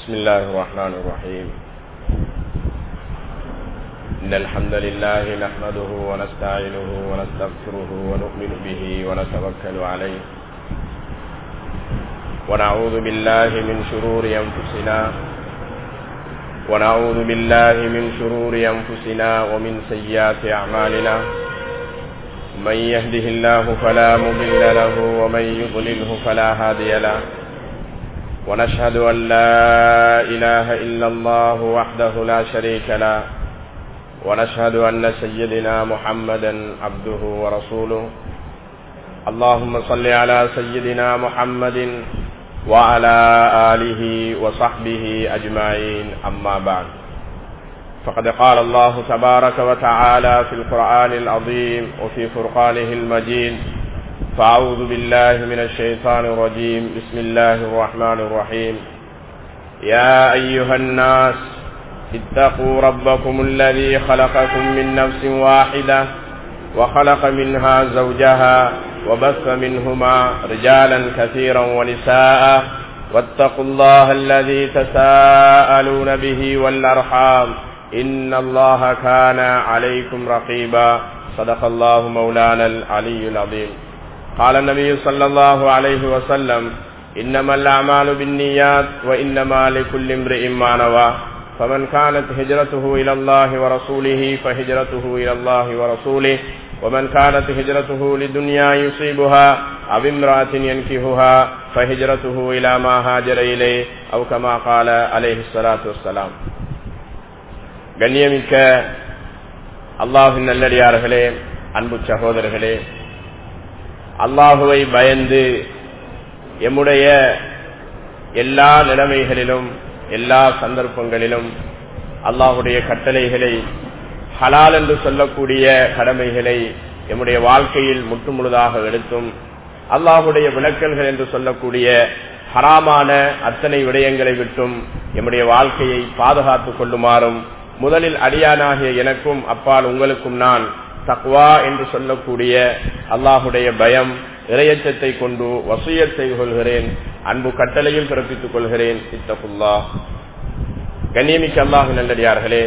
بسم الله الرحمن الرحيم إن الحمد لله نحمده ونستعينه ونستغفره ونؤمن به ونتوكل عليه ونعوذ بالله من شرور أنفسنا ونعوذ بالله من شرور أنفسنا ومن سيئات أعمالنا من يهده الله فلا مضل له ومن يضلله فلا هادي له ونشهد أن لا إله إلا الله وحده لا شريك له ونشهد أن سيدنا محمدا عبده ورسوله اللهم صل على سيدنا محمد وعلى آله وصحبه أجمعين أما بعد فقد قال الله تبارك وتعالى في القرآن العظيم وفي فرقانه المجيد فأعوذ بالله من الشيطان الرجيم بسم الله الرحمن الرحيم يا أيها الناس اتقوا ربكم الذي خلقكم من نفس واحدة وخلق منها زوجها وبث منهما رجالا كثيرا ونساء واتقوا الله الذي تساءلون به والأرحام إن الله كان عليكم رقيبا صدق الله مولانا العلي العظيم قال النبي صلى الله عليه وسلم إنما الأعمال بالنيات وإنما لكل امرئ ما نوى فمن كانت هجرته إلى الله ورسوله فهجرته إلى الله ورسوله ومن كانت هجرته لدنيا يصيبها أو امرأة ينكهها فهجرته إلى ما هاجر إليه أو كما قال عليه الصلاة والسلام கண்ணியமிக்க அல்லாஹின் நல்லடியார்களே அன்பு சகோதரர்களே அல்லாஹுவை பயந்து எம்முடைய எல்லா நிலைமைகளிலும் எல்லா சந்தர்ப்பங்களிலும் அல்லாஹுடைய கட்டளைகளை ஹலால் என்று சொல்லக்கூடிய கடமைகளை எம்முடைய வாழ்க்கையில் முற்றுமுழுதாக எடுத்தும் அல்லாஹுடைய விளக்கல்கள் என்று சொல்லக்கூடிய ஹராமான அத்தனை விடயங்களை விட்டும் எம்முடைய வாழ்க்கையை பாதுகாத்துக் கொள்ளுமாறும் முதலில் அடியானாகிய எனக்கும் அப்பால் உங்களுக்கும் நான் தக்வா என்று சொல்லக்கூடிய அல்லாஹுடைய பயம் இரையச்சத்தை கொண்டு வசூயத் செய்து கொள்கிறேன் அன்பு கட்டளையில் பிறப்பித்துக் கொள்கிறேன் இத்தகுல்லா கண்ணியமிக்க அல்லாஹு நல்லடியார்களே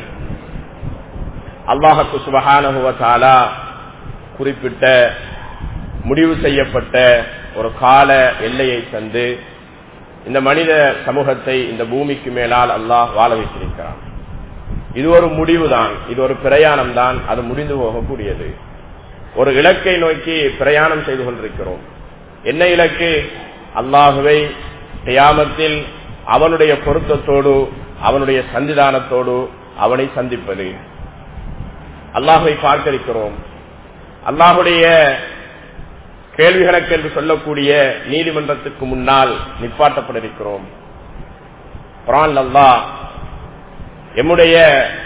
அல்லாஹக்கு சுபகானுவத்தாலா குறிப்பிட்ட முடிவு செய்யப்பட்ட ஒரு கால எல்லையை தந்து இந்த மனித சமூகத்தை இந்த பூமிக்கு மேலால் அல்லாஹ் வாழ வைத்திருக்கிறான் இது ஒரு முடிவு தான் இது ஒரு பிரயாணம் தான் அது முடிந்து போகக்கூடியது ஒரு இலக்கை நோக்கி பிரயாணம் செய்து கொண்டிருக்கிறோம் என்ன இலக்கு அல்லாஹுவை தியாமத்தில் அவனுடைய பொருத்தத்தோடு அவனுடைய சந்திதானத்தோடு அவனை சந்திப்பது அல்லாஹுவை பார்க்கிறோம் அல்லாஹுடைய கேள்விகளுக்கு என்று சொல்லக்கூடிய நீதிமன்றத்துக்கு முன்னால் நிப்பாட்டப்பட்டிருக்கிறோம் குரான் அல்லாஹ் எம்முடைய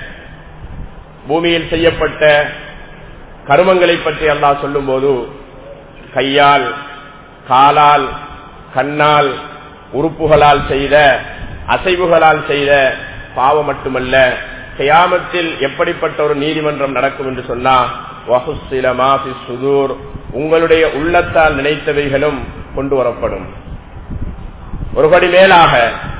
பூமியில் செய்யப்பட்ட கருமங்களை பற்றி அல்லாஹ் சொல்லும் போது கையால் காலால் கண்ணால் உறுப்புகளால் செய்த அசைவுகளால் செய்த பாவம் மட்டுமல்ல கயாமத்தில் எப்படிப்பட்ட ஒரு நீதிமன்றம் நடக்கும் என்று சொன்னா சுதூர் உங்களுடைய உள்ளத்தால் நினைத்தவைகளும் கொண்டு வரப்படும் ஒருபடி மேலாக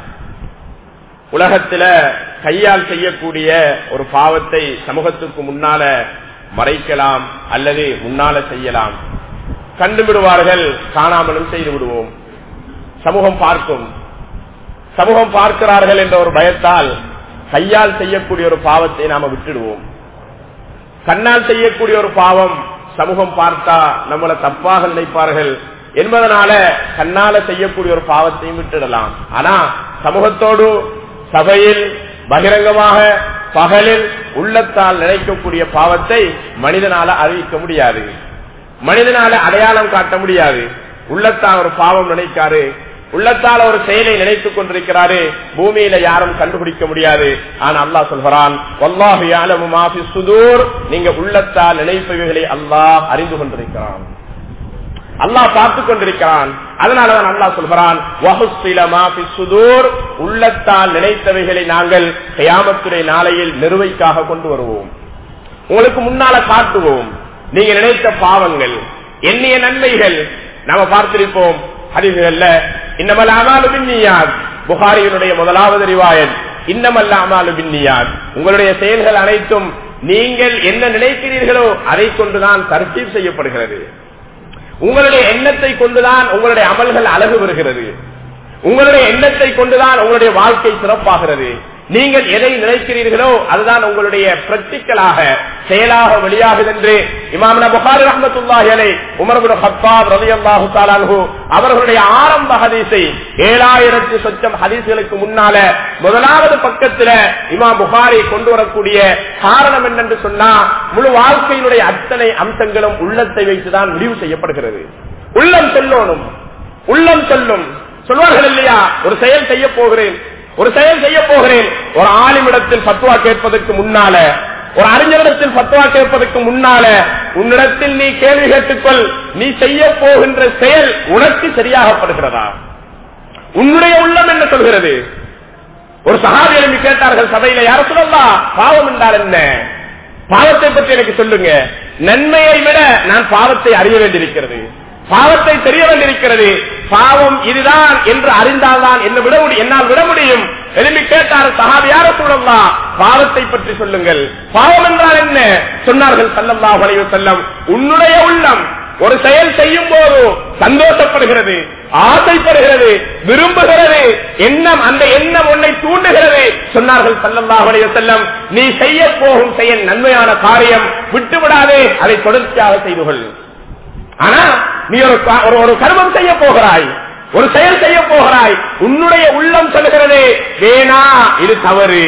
உலகத்துல கையால் செய்யக்கூடிய ஒரு பாவத்தை சமூகத்துக்கு முன்னால மறைக்கலாம் அல்லது முன்னால செய்யலாம் கண்டுவிடுவார்கள் காணாமலும் செய்து விடுவோம் சமூகம் பார்க்கும் சமூகம் பார்க்கிறார்கள் என்ற ஒரு பயத்தால் கையால் செய்யக்கூடிய ஒரு பாவத்தை நாம விட்டுடுவோம் கண்ணால் செய்யக்கூடிய ஒரு பாவம் சமூகம் பார்த்தா நம்மளை தப்பாக நினைப்பார்கள் என்பதனால கண்ணால செய்யக்கூடிய ஒரு பாவத்தையும் விட்டுடலாம் ஆனா சமூகத்தோடு சபையில் பகிரங்கமாக பகலில் உள்ளத்தால் நினைக்கக்கூடிய பாவத்தை மனிதனால அறிவிக்க முடியாது மனிதனால அடையாளம் காட்ட முடியாது உள்ளத்தால் ஒரு பாவம் நினைக்காரு உள்ளத்தால் ஒரு செயலை நினைத்துக் கொண்டிருக்கிறாரு பூமியில யாரும் கண்டுபிடிக்க முடியாது ஆனா அல்லா சொல்கிறான் சுதூர் நீங்க உள்ளத்தால் நினைப்பவைகளை அல்லாஹ் அறிந்து கொண்டிருக்கிறான் அல்லாஹ் பார்த்து கொண்டிருக்கிறான் அதனாலதான் அல்லாஹ் சொல்கிறான் சுதூர் உள்ளத்தால் நினைத்தவைகளை நாங்கள் கயாமத்துடைய நாளையில் நிறுவைக்காக கொண்டு வருவோம் உங்களுக்கு முன்னால காட்டுவோம் நீங்க நினைத்த பாவங்கள் எண்ணிய நன்மைகள் நாம பார்த்திருப்போம் ஹரிசுகள்ல இன்னமல் அமாலு பின்னியாத் புகாரியினுடைய முதலாவது ரிவாயத் இன்னமல்லாமாலு பின்னியார் உங்களுடைய செயல்கள் அனைத்தும் நீங்கள் என்ன நினைக்கிறீர்களோ அதை கொண்டுதான் தர்த்தீப் செய்யப்படுகிறது உங்களுடைய எண்ணத்தை கொண்டுதான் உங்களுடைய அமல்கள் அழகு வருகிறது உங்களுடைய எண்ணத்தை கொண்டுதான் உங்களுடைய வாழ்க்கை சிறப்பாகிறது நீங்கள் எதை நினைக்கிறீர்களோ அதுதான் உங்களுடைய பிராக்டிக்கலாக செயலாக வெளியாகுது என்று இமாம் புகாரி ரஹமத்துல்லாஹி அலை உமர்புல் ஹத்தாப் ரலியல்லாஹு தஆலாஹு அவர்களுடைய ஆரம்ப ஹதீஸை ஏழாயிரத்து சொச்சம் ஹதீஸ்களுக்கு முன்னால முதலாவது பக்கத்துல இமாம் புகாரி கொண்டு வரக்கூடிய காரணம் என்னென்று சொன்னா முழு வாழ்க்கையினுடைய அத்தனை அம்சங்களும் உள்ளத்தை வைத்துதான் முடிவு செய்யப்படுகிறது உள்ளம் சொல்லணும் உள்ளம் சொல்லும் சொல்வார்கள் இல்லையா ஒரு செயல் செய்ய போகிறேன் ஒரு செயல் செய்ய போகிறேன் ஒரு ஆலிமிடத்தில் பத்துவா கேட்பதற்கு முன்னால ஒரு அறிஞரிடத்தில் பத்துவா கேட்பதற்கு முன்னால உன்னிடத்தில் நீ கேள்வி கேட்டுக்கொள் நீ செய்ய போகின்ற செயல் உனக்கு சரியாகப்படுகிறதா உன்னுடைய உள்ளம் என்ன சொல்கிறது ஒரு சகாதி எழுப்பி கேட்டார்கள் சபையில யார சொல்லலாம் பாவம் என்றால் என்ன பாவத்தை பற்றி எனக்கு சொல்லுங்க நன்மையை விட நான் பாவத்தை அறிய வேண்டியிருக்கிறது பாவத்தை தெரிய வேண்டியிருக்கிறது பாவம் இதுதான் என்று அறிந்தால்தான் என்ன விட முடியும் என்னால் விட முடியும் எழுப்பி கேட்டார் சகாபி யார சொல்லலாம் பாவத்தை பற்றி சொல்லுங்கள் பாவம் என்றால் என்ன சொன்னார்கள் சல்லல்லா வளைவு செல்லம் உன்னுடைய உள்ளம் ஒரு செயல் செய்யும் போது சந்தோஷப்படுகிறது ஆசைப்படுகிறது விரும்புகிறது எண்ணம் அந்த எண்ணம் உன்னை தூண்டுகிறது சொன்னார்கள் சல்லல்லா வளைவு செல்லம் நீ செய்ய போகும் செயல் நன்மையான காரியம் விட்டுவிடாதே அதை தொடர்ச்சியாக செய்து கொள் ஆனா நீ ஒரு கா- ஒரு- ஒரு கர்மம் செய்ய போகிறாய் ஒரு செயல் செய்ய போகிறாய் உன்னுடைய உள்ளம் சொல்கிறது வேணா இது தவறு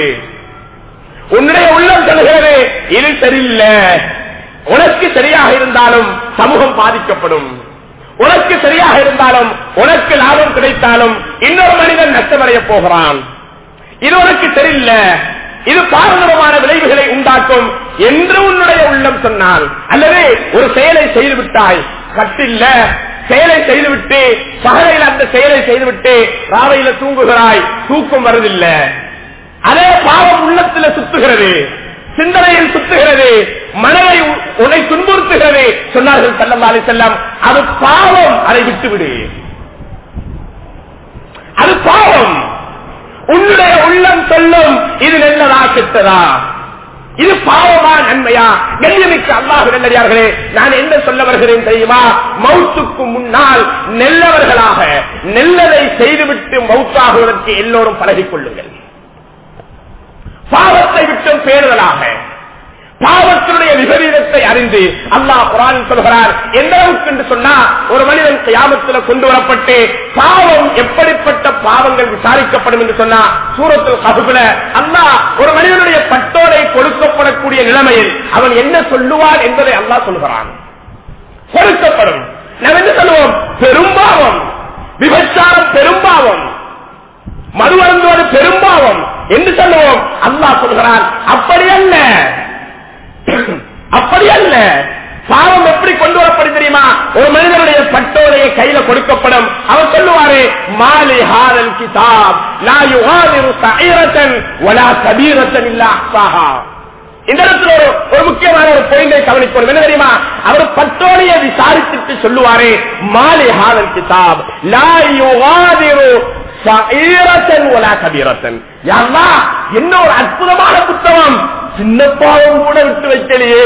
உன்னுடைய உள்ளம் சொல்கிறது இது சரியில்லை உனக்கு சரியாக இருந்தாலும் சமூகம் பாதிக்கப்படும் உனக்கு சரியாக இருந்தாலும் உனக்கு லாபம் கிடைத்தாலும் இன்னொரு மனிதன் நஷ்டமடைய போகிறான் இது உனக்கு சரியில்லை இது பாரதூரமான விளைவுகளை உண்டாக்கும் என்று உன்னுடைய உள்ளம் சொன்னால் அல்லது ஒரு செயலை செய்து விட்டாய் கட்டில்ல செயலை செய்துவிட்டு பகலையில் அந்த செயலை செய்துவிட்டு ராவையில தூங்குகிறாய் தூக்கம் வருதில்லை அதே பாவம் உள்ளத்துல சுத்துகிறது சிந்தனையில் சுத்துகிறது மனதை உ- உன்னை துன்புறுத்துகிறது சொன்னார்கள் செல்லம் செல்லம் அது பாவம் அதை விட்டுவிடு அது பாவம் உன்னுடைய உள்ளம் சொல்லும் இது நல்லதா கெட்டதா இது பாவமா நன்மையா கண்ணியமிக்க அல்லாஹ் நல்லடியார்களே நான் என்ன சொல்ல வருகிறேன் தெரியுமா மௌத்துக்கு முன்னால் நெல்லவர்களாக நெல்லதை செய்துவிட்டு மௌத்தாகுவதற்கு எல்லோரும் பழகிக் கொள்ளுங்கள் பாவத்தை விட்டும் பேணுதலாக பாவத்தினுடைய விபரீதத்தை அறிந்து அல்லாஹ் குரான் சொல்கிறார் எந்த அளவுக்கு என்று சொன்னா ஒரு மனிதன் கியாமத்தில் கொண்டு வரப்பட்டு பாவம் எப்படிப்பட்ட பாவங்கள் விசாரிக்கப்படும் என்று சொன்னா சூரத்தில் ககுல அல்லாஹ் ஒரு மனிதனுடைய பட்டோரை கொடுக்கப்படக்கூடிய நிலைமையில் அவன் என்ன சொல்லுவான் என்பதை அல்லாஹ் சொல்கிறான் கொடுக்கப்படும் நாம் என்ன சொல்லுவோம் பெரும்பாவம் விபச்சாரம் பெரும்பாவம் மது அருந்துவது பெரும்பாவம் என்று சொல்லுவோம் அல்லாஹ் சொல்கிறான் அப்படி அல்ல அப்படி அல்ல பாவம் எப்படி கொண்டு வரப்படும் தெரியுமா ஒரு மனிதனுடைய பட்டோடைய கையில கொடுக்கப்படும் அவர் சொல்லுவாரு மாலி ஹாரல் கிதாப் லா யுகாதிரு சஈரத்தன் வலா கபீரத்தன் இல்ல அஹ்சாஹா இந்த இடத்துல ஒரு ஒரு முக்கியமான ஒரு பொயிண்டை கவனிக்கணும் என்ன தெரியுமா அவர் பட்டோடைய விசாரித்துட்டு சொல்லுவாரு மாலி ஹாரல் கிதாப் லா யுகாதிரு சஈரத்தன் வலா கபீரத்தன் யாருன்னா என்ன ஒரு அற்புதமான புத்தகம் சின்ன பாவம் கூட விட்டு வைக்கலையே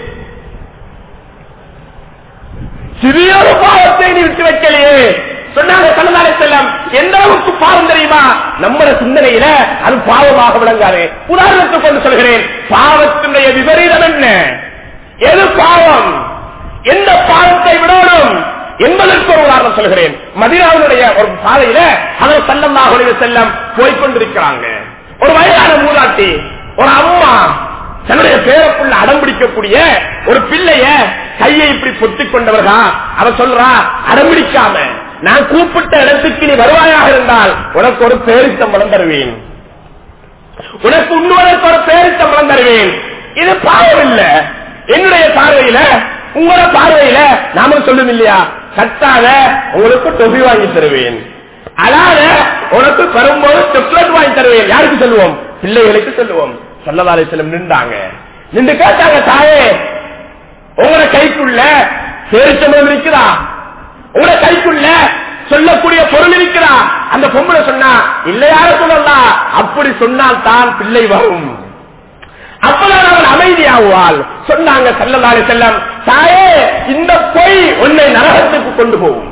சிறிய ஒரு பாவத்தை நீ விட்டு வைக்கலையே சொன்னாங்க சல்லல்லாஹு அலைஹி வஸல்லம் எந்த அளவுக்கு பாவம் தெரியுமா நம்மட சிந்தனையில அது பாவமாக விளங்காது உதாரணத்துக்கு கொண்டு சொல்கிறேன் பாவத்தினுடைய விபரீதம் என்ன எது பாவம் எந்த பாவத்தை விடணும் என்பதற்கு ஒரு உதாரணம் சொல்கிறேன் மதினாவுடைய ஒரு பாதையில அவர் சல்லல்லாஹு அலைஹி வஸல்லம் போய்கொண்டிருக்கிறாங்க ஒரு வயதான மூதாட்டி ஒரு அம்மா தன்னுடைய பேரப்புள்ள அடம் பிடிக்கக்கூடிய ஒரு பிள்ளைய கையை இப்படி பொத்திக் கொண்டவர்களா அவ சொல்றா அடம் பிடிக்காம நான் கூப்பிட்ட இடத்துக்கு நீ வருவாயாக இருந்தால் உனக்கு ஒரு பேரித்தம்பளம் தருவேன் உனக்கு உண்ணுவதற்கு ஒரு பேரித்தம்பளம் தருவேன் இது பாவம் இல்ல என்னுடைய பார்வையில உங்களோட பார்வையில நாம சொல்லும் இல்லையா கட்டாத உங்களுக்கு தொகை வாங்கி தருவேன் அலாத உனக்கு வரும்போது சாக்லேட் வாங்கி தருவேன் யாருக்கு சொல்லுவோம் பிள்ளைகளுக்கு சொல்லுவோம் சொல்லவாலை செல்லும் நின்றாங்க நின்று கேட்டாங்க தாயே உங்களோட கைக்குள்ள பேரிச்சம்பளம் இருக்குதா உங்களோட கைக்குள்ள சொல்லக்கூடிய பொருள் இருக்கிறா அந்த பொம்பளை சொன்னா இல்லையார சொல்லலாம் அப்படி சொன்னால் தான் பிள்ளை வரும் அப்பதான் அவள் அமைதியாகுவாள் சொன்னாங்க செல்லலாறு செல்லம் தாயே இந்த பொய் உன்னை நரகத்துக்கு கொண்டு போகும்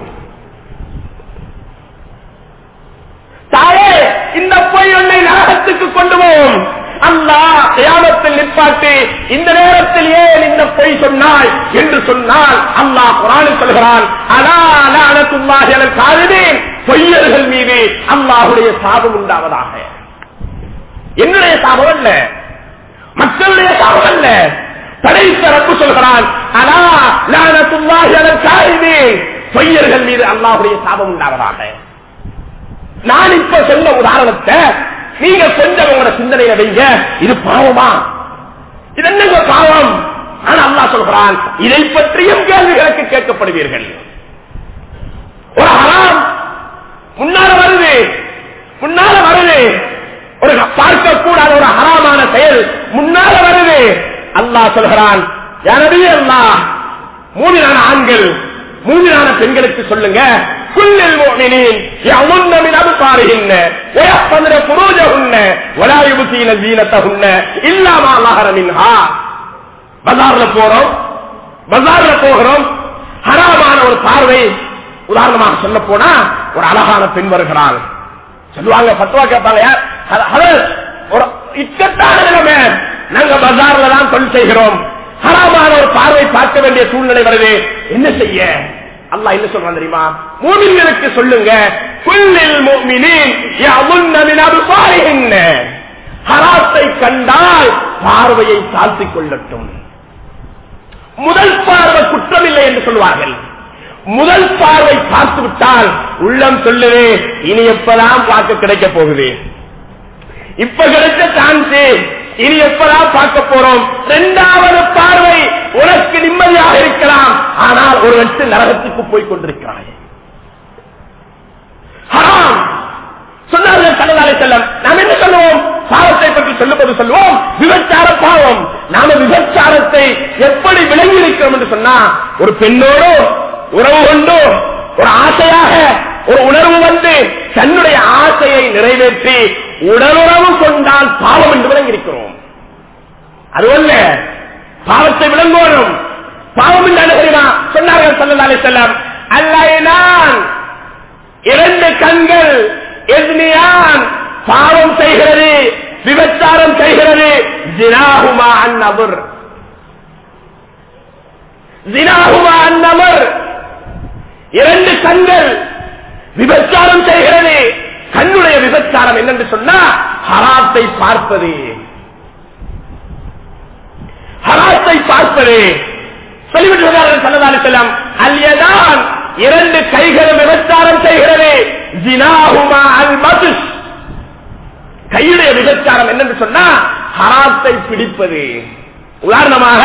தாயே இந்த பொய் உன்னை நரகத்துக்கு கொண்டு போகும் அல்லா தியானத்தில் நிப்பாட்டி இந்த நேரத்தில் ஏன் இந்த பொய் சொன்னாய் என்று சொன்னால் அல்லாஹ் குரானில் சொல்கிறான் அலானத்துள்ளாக காதலேன் பொய்யர்கள் மீது அல்லாஹுடைய சாபம் உண்டாவதாக என்னுடைய சாபம் அல்ல மக்களுடைய சாபம் அல்ல படைத்த ரப்பு சொல்கிறான் அலா லானத்துள்ளாக காதலேன் பொய்யர்கள் மீது அல்லாஹுடைய சாபம் உண்டாவதாக நான் இப்ப சொன்ன உதாரணத்தை நீங்க கொஞ்சம் உங்களோட சிந்தனையில வைங்க இது பாவமா இது என்னங்க பாவம் ஆனா அல்லா சொல்கிறான் இதை பற்றியும் கேள்விகளுக்கு கேட்கப்படுவீர்கள் ஒரு ஹராம் முன்னால வருது முன்னால வருது ஒரு பார்க்க கூடாத ஒரு ஹராமான செயல் முன்னால வருது அல்லாஹ் சொல்கிறான் எனவே அல்லாஹ் மூமினான ஆண்கள் மூமினான பெண்களுக்கு சொல்லுங்க كل المؤمنين يغضن من أبصارهن ويحفظن فروجهن ولا يبصين زينتهن إلا ما ظهر منها பஜார்ல போறோம் பஜார்ல போகிறோம் ஹராமான ஒரு பார்வை உதாரணமாக சொல்ல போனா ஒரு அழகான பெண் வருகிறாள் சொல்லுவாங்க பத்துவா கேட்பாங்க யார் அது- அது ஒரு இக்கட்டான நிலைமை நாங்க பஜார்ல தான் தொழில் செய்கிறோம் ஹராமான ஒரு பார்வை பார்க்க வேண்டிய சூழ்நிலை வருது என்ன செய்ய அல்லாஹ் என்ன சொல்றான் தெரியுமா மூமின்களுக்கு சொல்லுங்க குல்லில் முஃமினீன் யகுன்ன மின் அப்சாரிஹின்ன ஹராத்தை கண்டால் பார்வையை தாழ்த்திக் கொள்ளட்டும் முதல் பார்வை குற்றமில்லை என்று சொல்வார்கள் முதல் பார்வை பார்த்து விட்டால் உள்ளம் சொல்லுவே இனி எப்பதான் பார்க்க கிடைக்க போகுது இப்ப கிடைச்ச சான்ஸ் இனி எப்பதான் பார்க்க போறோம் இரண்டாவது பார்வை உனக்கு நிம்மதியாக இருக்கலாம் ஆனால் ஒரு வெட்டு நரகத்துக்கு போய் கொண்டிருக்கிறாய் ஹராம் சொன்னார்கள் சல்லல்லாஹு அலைஹி வஸல்லம் நாம் என்ன சொல்லுவோம் பாவத்தை பற்றி சொல்லும்போது சொல்லுவோம் விபச்சார பாவம் நாம விபச்சாரத்தை எப்படி விளங்கி இருக்கிறோம் என்று சொன்னா ஒரு பெண்ணோடு உறவு கொண்டு ஒரு ஆசையாக ஒரு உணர்வு வந்து தன்னுடைய ஆசையை நிறைவேற்றி உடலுறவு கொண்டால் பாவம் என்று விளங்கி இருக்கிறோம் அதுவல்ல பாவத்தை விளங்கோடும் பாவம் என்று அணுகிறா சொன்னார்கள் சல்லல்லாஹு அலைஹி வஸல்லம் அல்லாஹ் இரண்டு கண்கள் எதினியான் பாவம் செய்கிறது விபச்சாரம் செய்கிறது ஜினாகுமா அந்நபர் ஜினாகுமா அந்நபர் இரண்டு கண்கள் விபச்சாரம் செய்கிறது கண்ணுடைய விபச்சாரம் என்னென்று சொன்னா ஹராத்தை பார்ப்பது ஹராத்தை பார்ப்பது சொல்லிவிட்டு சொன்னார்கள் சல்லல்லாஹு செல்லம் அல்யதான் இரண்டு கைகளும் விபச்சாரம் செய்கிறது ஜினாஹுமா அல் மதுஷ் கையுடைய விபச்சாரம் என்னன்னு சொன்னா ஹராத்தை பிடிப்பது உதாரணமாக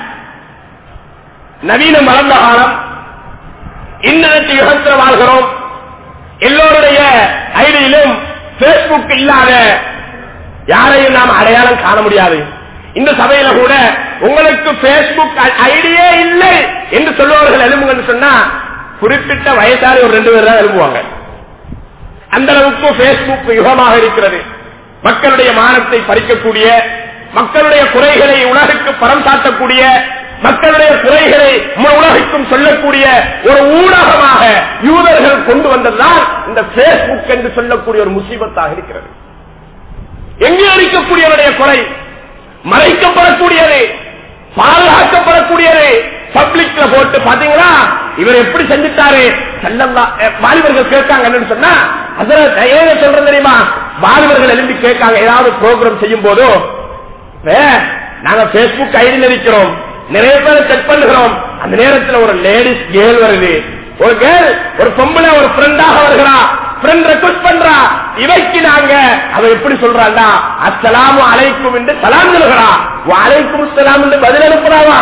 நவீன மலர்ந்த காலம் இன்னத்து யுகத்தில் வாழ்கிறோம் எல்லோருடைய ஐடியிலும் பேஸ்புக் இல்லாத யாரையும் நாம் அடையாளம் காண முடியாது இந்த சபையில கூட உங்களுக்கு பேஸ்புக் ஐடியே இல்லை என்று சொல்லுவார்கள் எழும்புங்கன்னு சொன்னா குறிப்பிட்ட வயசான ஒரு ரெண்டு பேர் தான் எழுப்புவாங்க அந்த அளவுக்கு பேஸ்புக் யுகமாக இருக்கிறது மக்களுடைய மானத்தை பறிக்கக்கூடிய மக்களுடைய குறைகளை உலகுக்கு பரம் சாட்டக்கூடிய மக்களுடைய குறைகளை முழு உலகுக்கும் சொல்லக்கூடிய ஒரு ஊடகமாக யூதர்கள் கொண்டு வந்ததுதான் இந்த பேஸ்புக் என்று சொல்லக்கூடிய ஒரு முசீபத்தாக இருக்கிறது எங்கே இருக்கக்கூடியவருடைய குறை மறைக்கப்படக்கூடியது பாதுகாக்கப்படக்கூடியது பப்ளிக்ல போட்டு பாத்தீங்களா இவர் எப்படி செஞ்சுட்டாரு செல்லம்மா வாலிபர்கள் கேட்காங்க என்னன்னு சொன்னா அதுல ஏங்க சொல்றது தெரியுமா வாலிபர்கள் எழுப்பி கேட்காங்க ஏதாவது ப்ரோக்ராம் செய்யும் போதோ நாங்க பேஸ்புக் ஐடியில் இருக்கிறோம் நிறைய பேரை செக் பண்ணுகிறோம் அந்த நேரத்தில் ஒரு லேடிஸ் கேர்ள் வருது ஒரு கேர்ள் ஒரு பொம்பளை ஒரு ஃப்ரெண்டாக வருகிறா ஃப்ரெண்ட் ரெக்வஸ்ட் பண்றா இவைக்கு நாங்க அவ எப்படி சொல்றாண்டா அஸ்ஸலாமு அலைக்கும் என்று சலாம் சொல்கிறா அலைக்கும் சலாம் என்று பதில் அனுப்புறாவா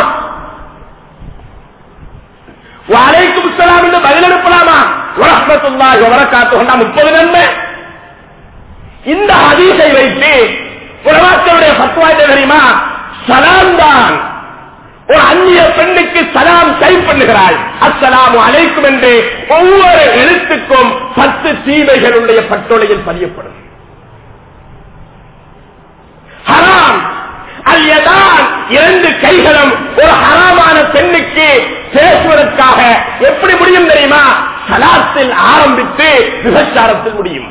அலைக்கும் சலாம் என்று பதில் அனுப்பலாமா வரஹ்மத்துல்லாஹி வரகாத்து கொண்டா முப்பது நன்மை இந்த ஹதீஸை வைத்து உலகத்தினுடைய பத்துவா என்ன தெரியுமா சலாம் தான் ஒரு அந்நிய பெண்ணுக்கு சலாம் டைப் பண்ணுகிறாள் அஸ்ஸலாமு அலைக்கும் என்று ஒவ்வொரு எழுத்துக்கும் பத்து தீமைகளுடைய பட்டோலையில் பதியப்படும் ஹராம் அல்லதான் இரண்டு கைகளும் ஒரு ஹராமான பெண்ணுக்கு பேசுவதற்காக எப்படி முடியும் தெரியுமா சலாத்தில் ஆரம்பித்து விபச்சாரத்தில் முடியும்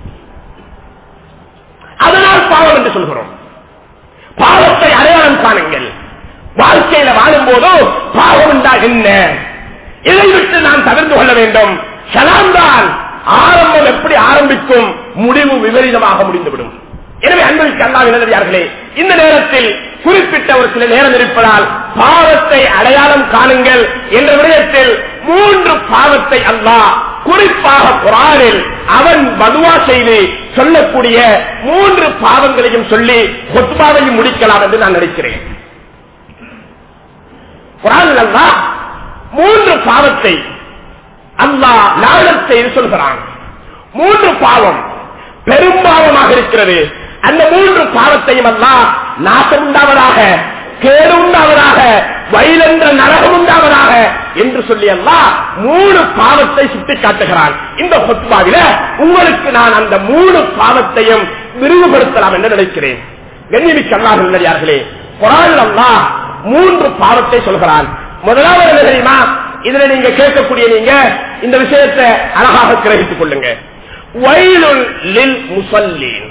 அதனால் பாவம் என்று சொல்கிறோம் பாவத்தை அடையாளம் காணுங்கள் வாழ்க்கையில வாழும் போதோ பாவம் என்றால் என்ன இதை விட்டு நாம் தவிர்த்து கொள்ள வேண்டும் சலாம்தான் ஆரம்பம் எப்படி ஆரம்பிக்கும் முடிவு விபரீதமாக முடிந்துவிடும் எனவே அன்பளிக்கு அல்லாஹ் நல்லதார்களே இந்த நேரத்தில் குறிப்பிட்ட ஒரு சில நேரம் இருப்பதால் பாவத்தை அடையாளம் காணுங்கள் என்ற விடயத்தில் மூன்று பாவத்தை அல்லாஹ் குறிப்பாக குரானில் அவன் பதுவா செய்து சொல்லக்கூடிய மூன்று பாவங்களையும் சொல்லி கொத்பாவையும் முடிக்கலாம் என்று நான் நினைக்கிறேன் குரானில் அல்லாஹ் மூன்று பாவத்தை அல்லாஹ் லாழத் செய்து சொல்கிறான் மூன்று பாவம் பெரும்பாவமாக இருக்கிறது அந்த மூன்று பாவத்தையும் அல்லாஹ் நாசம் உண்டாவதாக கேடு உண்டாவதாக வயலென்ற நரகம் உண்டாவதாக என்று சொல்லி அல்லாஹ் மூணு பாவத்தை சுட்டி காட்டுகிறான் இந்த கொத்துபாவில உங்களுக்கு நான் அந்த மூணு பாவத்தையும் விரிவுபடுத்தலாம் என்று நினைக்கிறேன் கண்ணியமிக்க அல்லாஹ் நல்லடியார்களே குரான் அல்லாஹ் மூன்று பாவத்தை சொல்கிறான் முதலாவது என்ன தெரியுமா இதுல நீங்க கேட்கக்கூடிய நீங்க இந்த விஷயத்தை அழகாக கிரகித்துக் கொள்ளுங்க வயலுள் லில் முசல்லீன்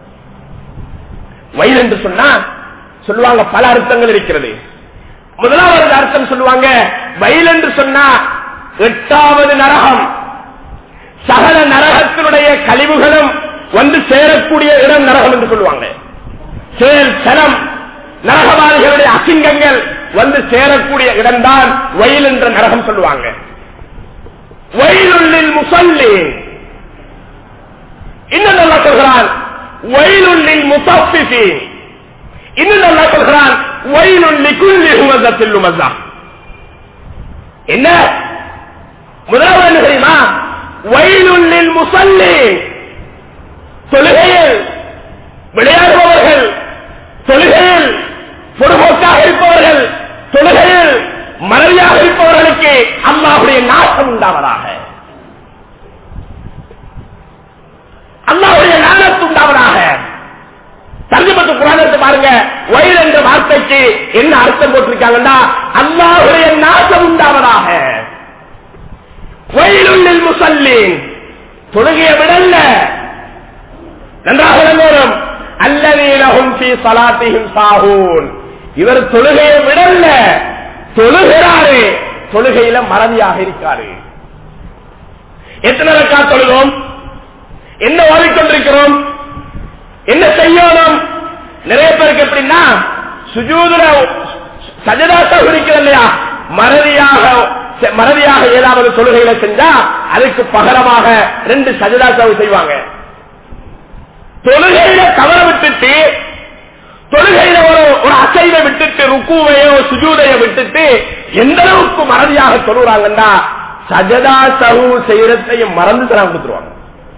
வயல் என்று சொன்னா சொல்லுவாங்க பல அர்த்தங்கள் இருக்கிறது முதலாவது அர்த்தம் சொல்லுவாங்க வயல் என்று சொன்னா எட்டாவது நரகம் சகல நரகத்தினுடைய கழிவுகளும் வந்து சேரக்கூடிய இடம் நரகம் என்று சொல்லுவாங்க செயல் சனம் நரகவாதிகளுடைய அசிங்கங்கள் வந்து சேரக்கூடிய இடம்தான் வயல் என்ற நரகம் சொல்லுவாங்க வயலுள்ளில் முசல்லீன் இன்னும் நல்லா சொல்கிறான் வயலுள்ளில் முசாஃபிசி இன்னும் நல்லா சொல்கிறான் வயலுள்ளி குள்ளி ஹுமதத்தில் உமதா என்ன முதலாவது என்ன தெரியுமா வயலுள்ளில் முசல்லி தொழுகையில் விளையாடுபவர்கள் தொழுகையில் பொதுபோக்காக இருப்பவர்கள் தொழுகையில் மனைவியாக இருப்பவர்களுக்கு அல்லாஹுடைய நாசம் உண்டாவதாக அல்லாவுடைய ஞானத்து உண்டாவதாக தர்ஜமத்து புராணத்தை பாருங்க வயல் என்ற வார்த்தைக்கு என்ன அர்த்தம் போட்டிருக்காங்கன்னா அல்லாஹுடைய நாசம் உண்டாவதாக வயலுள்ளில் முசல்லின் தொழுகைய விடல்ல நன்றாக விளங்கணும் அல்லவீனகும் பி சலாத்தியும் சாகூன் இவர் தொழுகையை விடல்ல தொழுகிறாரு தொழுகையில மறதியாக இருக்காரு எத்தனை ரக்கா தொழுவோம் என்ன ஓடிக்கொண்டிருக்கிறோம் என்ன செய்யணும் நிறைய பேருக்கு எப்படின்னா சுஜூதுல சஜதா இருக்கிறது இல்லையா மறதியாக மறதியாக ஏதாவது தொழுகைகளை செஞ்சா அதுக்கு பகரமாக ரெண்டு சஜதா செய்வாங்க தொழுகையில தவற விட்டுட்டு தொழுகையில ஒரு ஒரு அசைவை விட்டுட்டு ருக்குவையோ சுஜூதையோ விட்டுட்டு எந்த அளவுக்கு மறதியாக தொழுறாங்கன்னா சஜதா சகு செய்யறதையும் மறந்து தராங்க கொடுத்துருவாங்க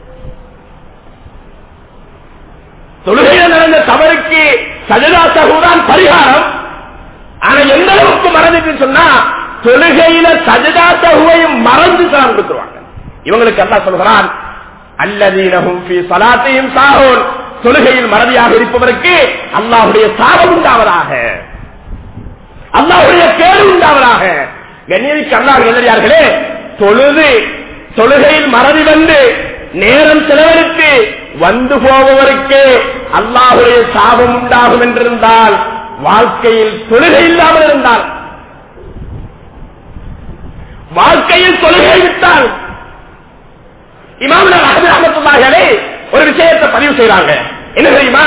தொழுகையில நடந்த தவறுக்கு சஜதா சகுதான் பரிகாரம் ஆனா எந்த அளவுக்கு மறந்துட்டு சொன்னா தொழுகையில சஜதா சகுவையும் மறந்து தான் கொடுத்துருவாங்க இவங்களுக்கு அல்லா சொல்கிறான் அல்லதீனகும் சலாத்தையும் சாகோன் தொழுகையில் மறதியாக இருப்பவருக்கு அல்லாஹுடைய சாபம் உண்டாவதாக அல்லாஹுடைய கேடு உண்டாவதாக கண்ணியமிக்கு அல்லாஹ் எழுதியார்களே தொழுது தொழுகையில் மறதி வந்து நேரம் செலவழித்து வந்து போபவருக்கு அல்லாஹுடைய சாபம் உண்டாகும் என்றிருந்தால் வாழ்க்கையில் தொழுகை இல்லாமல் இருந்தால் வாழ்க்கையில் தொழுகை விட்டால் இமாம் அகமத்துல்லாஹே ஒரு விஷயத்தை பதிவு செய்யறாங்க என்ன தெரியுமா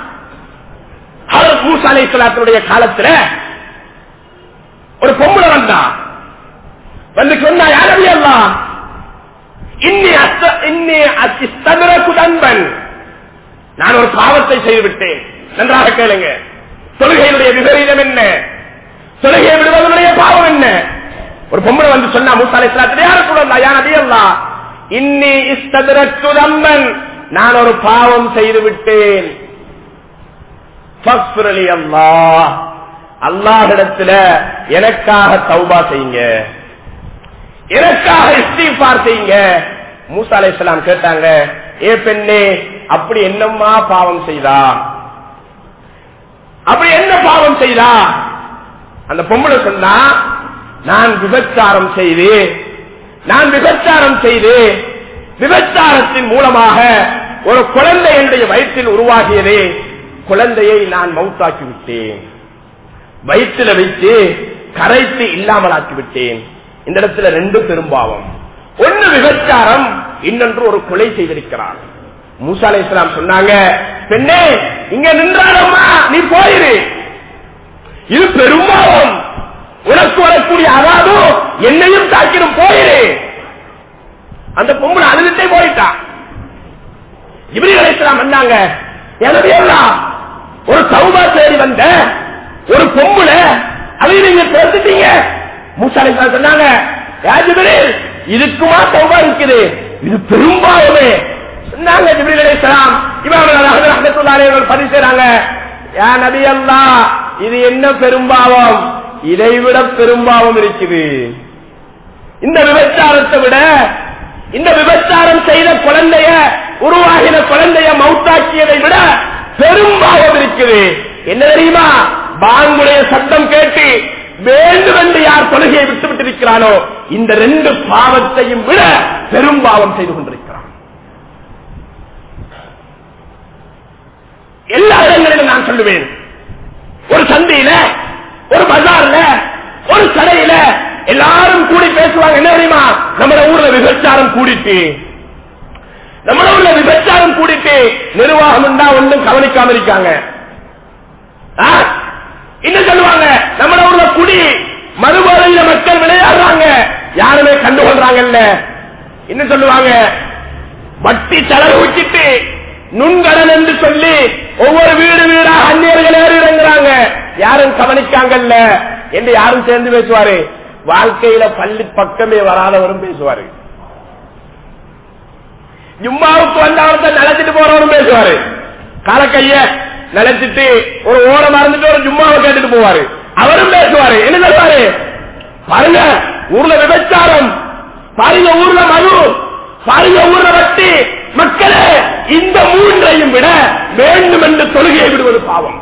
ஹரத் மூசா அலை சலாத்தினுடைய காலத்துல ஒரு பொம்பளை வந்தா வந்து சொன்னா யாரவி எல்லாம் இன்னி இன்னி அஸ்தமிரகுதன்பன் நான் ஒரு பாவத்தை செய்துவிட்டேன் நன்றாக கேளுங்க தொழுகையினுடைய விபரீதம் என்ன தொழுகையை விடுவதனுடைய பாவம் என்ன ஒரு பொம்பளை வந்து சொன்னா மூசாலை யார கூட யார் அதிகல்லா இன்னி இஸ்தமிரகுதம்பன் நான் ஒரு பாவம் செய்து விட்டேன் அல்லாஹிடத்துல எனக்காக தௌபா செய்யுங்க எனக்காக இஸ்திஃபார் செய்யுங்க மூசா அலைஹிஸ்ஸலாம் கேட்டாங்க ஏ பெண்ணே அப்படி என்னம்மா பாவம் செய்தா அப்படி என்ன பாவம் செய்தா அந்த பொம்பளை சொன்னா நான் விபச்சாரம் செய்து நான் விபச்சாரம் செய்து விபச்சாரத்தின் மூலமாக ஒரு குழந்தை என்னுடைய வயிற்றில் உருவாகியது குழந்தையை நான் மவுத்தாக்கி விட்டேன் வயிற்றில் வைத்து கரைத்து இல்லாமலாக்கி விட்டேன் இந்த இடத்துல ரெண்டு பெரும்பாவம் ஒன்னு விபச்சாரம் இன்னொன்று ஒரு கொலை செய்திருக்கிறான் மூசா அலை இஸ்லாம் சொன்னாங்க பெண்ணே இங்க நின்றாரம்மா நீ போயிரு இது பெரும்பாவம் உனக்கு வரக்கூடிய அதாவது என்னையும் தாக்கிடும் போயிரு அந்த பொம்பளை அழுதுட்டே போயிட்டான் இவரி அலைசலாம் வந்தாங்க எனவே எல்லாம் ஒரு சௌபா தேடி வந்த ஒரு பொம்பளை அதை நீங்க பேசிட்டீங்க மூசா அலைசலாம் சொன்னாங்க "யா ஜிப்ரீல், இதுக்குமா சௌபா இருக்குது இது பெரும்பாலுமே சொன்னாங்க ஜிப்ரீல் அலைஹிஸ்ஸலாம் இமாம் அஹ்மத் ரஹ்மத்துல்லாஹி அலைஹி அவர்கள் பதிவு செய்றாங்க யா நபி அல்லாஹ் இது என்ன பெரும்பாவம் இதைவிட பெரும்பாவம் இருக்குது இந்த விபச்சாரத்தை விட இந்த விபச்சாரம் செய்த குழந்தைய உருவாகின குழந்தைய மௌத்தாக்கியதை விட பெரும்பாவம் இருக்குது என்ன தெரியுமா பாங்குடைய சத்தம் கேட்டு வேண்டும் என்று யார் தொழுகையை விட்டு விட்டிருக்கிறானோ இந்த ரெண்டு பாவத்தையும் விட பெரும்பாவம் செய்து கொண்டிருக்கிறான் எல்லா இடங்களிலும் நான் சொல்லுவேன் ஒரு சந்தையில ஒரு பஜார்ல ஒரு கடையில எல்லாரும் கூடி பேசுவாங்க என்ன தெரியுமா நம்ம ஊர்ல விபச்சாரம் கூடிட்டு நம்ம ஊர்ல விபச்சாரம் கூடிட்டு நிர்வாகம் தான் ஒன்றும் கவனிக்காம இருக்காங்க ஆ? இன்னும் சொல்லுவாங்க நம்ம ஊர்ல குடி மறுபோதையில மக்கள் விளையாடுறாங்க யாருமே கண்டுகொள்றாங்கல்ல இன்னும் சொல்லுவாங்க வட்டி செலவு வச்சுட்டு நுண்கடன் என்று சொல்லி ஒவ்வொரு வீடு வீடா அந்நியர்கள் ஏறி இறங்குறாங்க யாரும் கவனிக்காங்கல்ல என்று யாரும் சேர்ந்து பேசுவாரு வாழ்க்கையில பள்ளி பக்கமே வராதவரும் பேசுவாரு ஜும்மாவுக்கு வந்தவர்த்த நினைச்சிட்டு போறவரும் பேசுவாரு காலக்கைய நினைச்சிட்டு ஒரு ஓரம் மறந்துட்டு ஒரு ஜும்மாவை கேட்டுட்டு போவாரு அவரும் பேசுவாரு என்ன சொல்லுவாரு பாருங்க ஊர்ல விபச்சாரம் பாருங்க ஊர்ல மது பாருங்க ஊர்ல வட்டி மக்களே இந்த மூன்றையும் விட வேண்டும் என்று தொழுகையை விடுவது பாவம்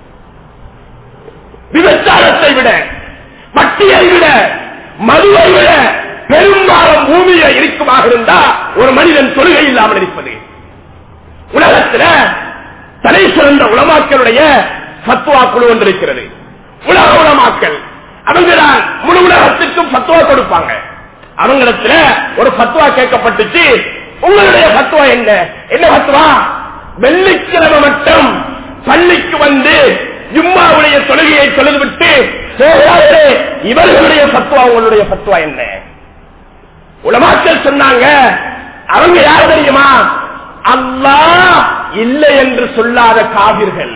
விபச்சாரத்தை விட வட்டியை விட மதுவை விட பெரும்பாலும் பூமியில இருக்குமாக இருந்தா ஒரு மனிதன் தொழுகை இல்லாமல் இருப்பது உலகத்துல தலை சிறந்த உலமாக்களுடைய சத்துவா குழு ஒன்று இருக்கிறது உலக உலமாக்கள் அவங்கதான் முழு உலகத்திற்கும் பத்துவா கொடுப்பாங்க அவங்களிடத்துல ஒரு பத்துவா கேட்கப்பட்டுச்சு உங்களுடைய பத்துவா என்ன என்ன பத்துவா வெள்ளிக்கிழமை மட்டும் பள்ளிக்கு வந்து ஜும்மாவுடைய தொழுகையை தொழுதுவிட்டு போகாதே இவர்களுடைய பத்துவா உங்களுடைய பத்துவா என்ன உலமாக்கள் சொன்னாங்க அவங்க யார் தெரியுமா அல்லாஹ் இல்லை என்று சொல்லாத காவிர்கள்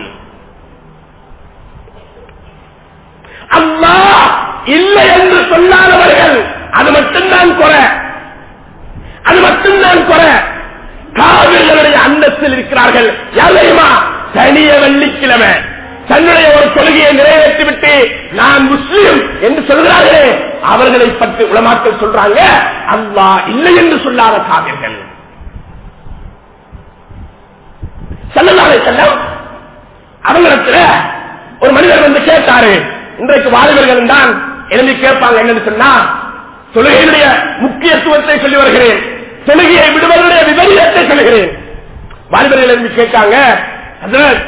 அல்லாஹ் இல்லை என்று சொல்லாதவர்கள் அது மட்டும்தான் குறை அது மட்டும்தான் குறை காவிர்களுடைய அந்தஸ்தில் இருக்கிறார்கள் யார் தெரியுமா தனிய வெள்ளிக்கிழமை தன்னுடைய ஒரு கொள்கையை நிறைவேற்றிவிட்டு நான் முஸ்லீம் என்று சொல்கிறார்களே அவர்களை பற்றி உலமாக்கள் சொல்றாங்க அல்லாஹ் இல்லை என்று சொல்லாத காவிர்கள் செல்லலாரை செல்லம் அவங்களிடத்துல ஒரு மனிதர் வந்து கேட்டாரு இன்றைக்கு வாலிபர்கள் தான் எழுதி கேட்பாங்க என்னன்னு சொன்னா தொழுகையினுடைய முக்கியத்துவத்தை சொல்லி வருகிறேன் தொழுகையை விடுவதனுடைய விபரீதத்தை சொல்கிறேன் வாலிபர்கள் எழுதி கேட்காங்க ஹஜ்ரத்,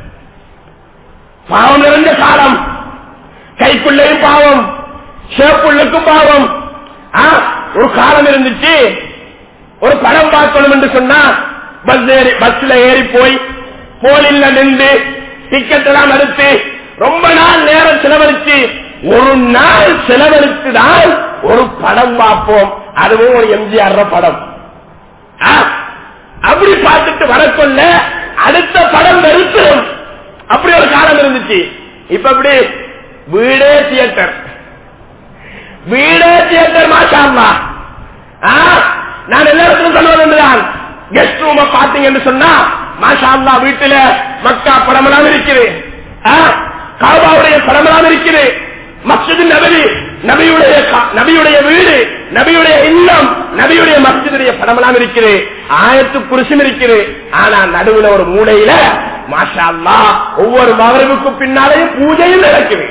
பாவம் நிறைந்த காலம் கைக்குள்ளேயும் பாவம் சேப்புள்ளுக்கும் பாவம் ஆ, ஒரு காலம் இருந்துச்சு ஒரு படம் பார்க்கணும் என்று சொன்னா பஸ் ஏறி பஸ்ல ஏறி போய் போலில் நின்று டிக்கெட் எல்லாம் எடுத்து ரொம்ப நாள் நேரம் செலவழிச்சு ஒரு நாள் செலவழித்து தான் ஒரு படம் பார்ப்போம் அதுவும் ஒரு எம்ஜிஆர் படம் ஆ, அப்படி பார்த்துட்டு வரக்கொள்ள அடுத்த படம் வெறுத்துரும் அப்படி ஒரு காலம் இருந்துச்சு இப்ப அப்படி வீடே தியேட்டர் வீடே தியேட்டர் மாஷாமா நான் எல்லாருக்கும் சொல்வது என்றுதான் கெஸ்ட் ரூம பாத்தீங்கன்னு சொன்னா மாஷா அல்லா வீட்டுல மக்கா படமெல்லாம் இருக்குது ஆ, காபாவுடைய படமெல்லாம் இருக்குது மஸ்ஜிது நபி நபியுடைய கா- நபியுடைய வீடு நபியுடைய இல்லம் நபியுடைய மஸ்ஜிதுடைய படமெல்லாம் இருக்குது ஆயத்து புருஷன் இருக்குது ஆனா நடுவுல ஒரு மூலையில மாஷா அல்லாஹ் ஒவ்வொரு மகரவுக்கு பின்னாலேயும் பூஜையும் நடக்குது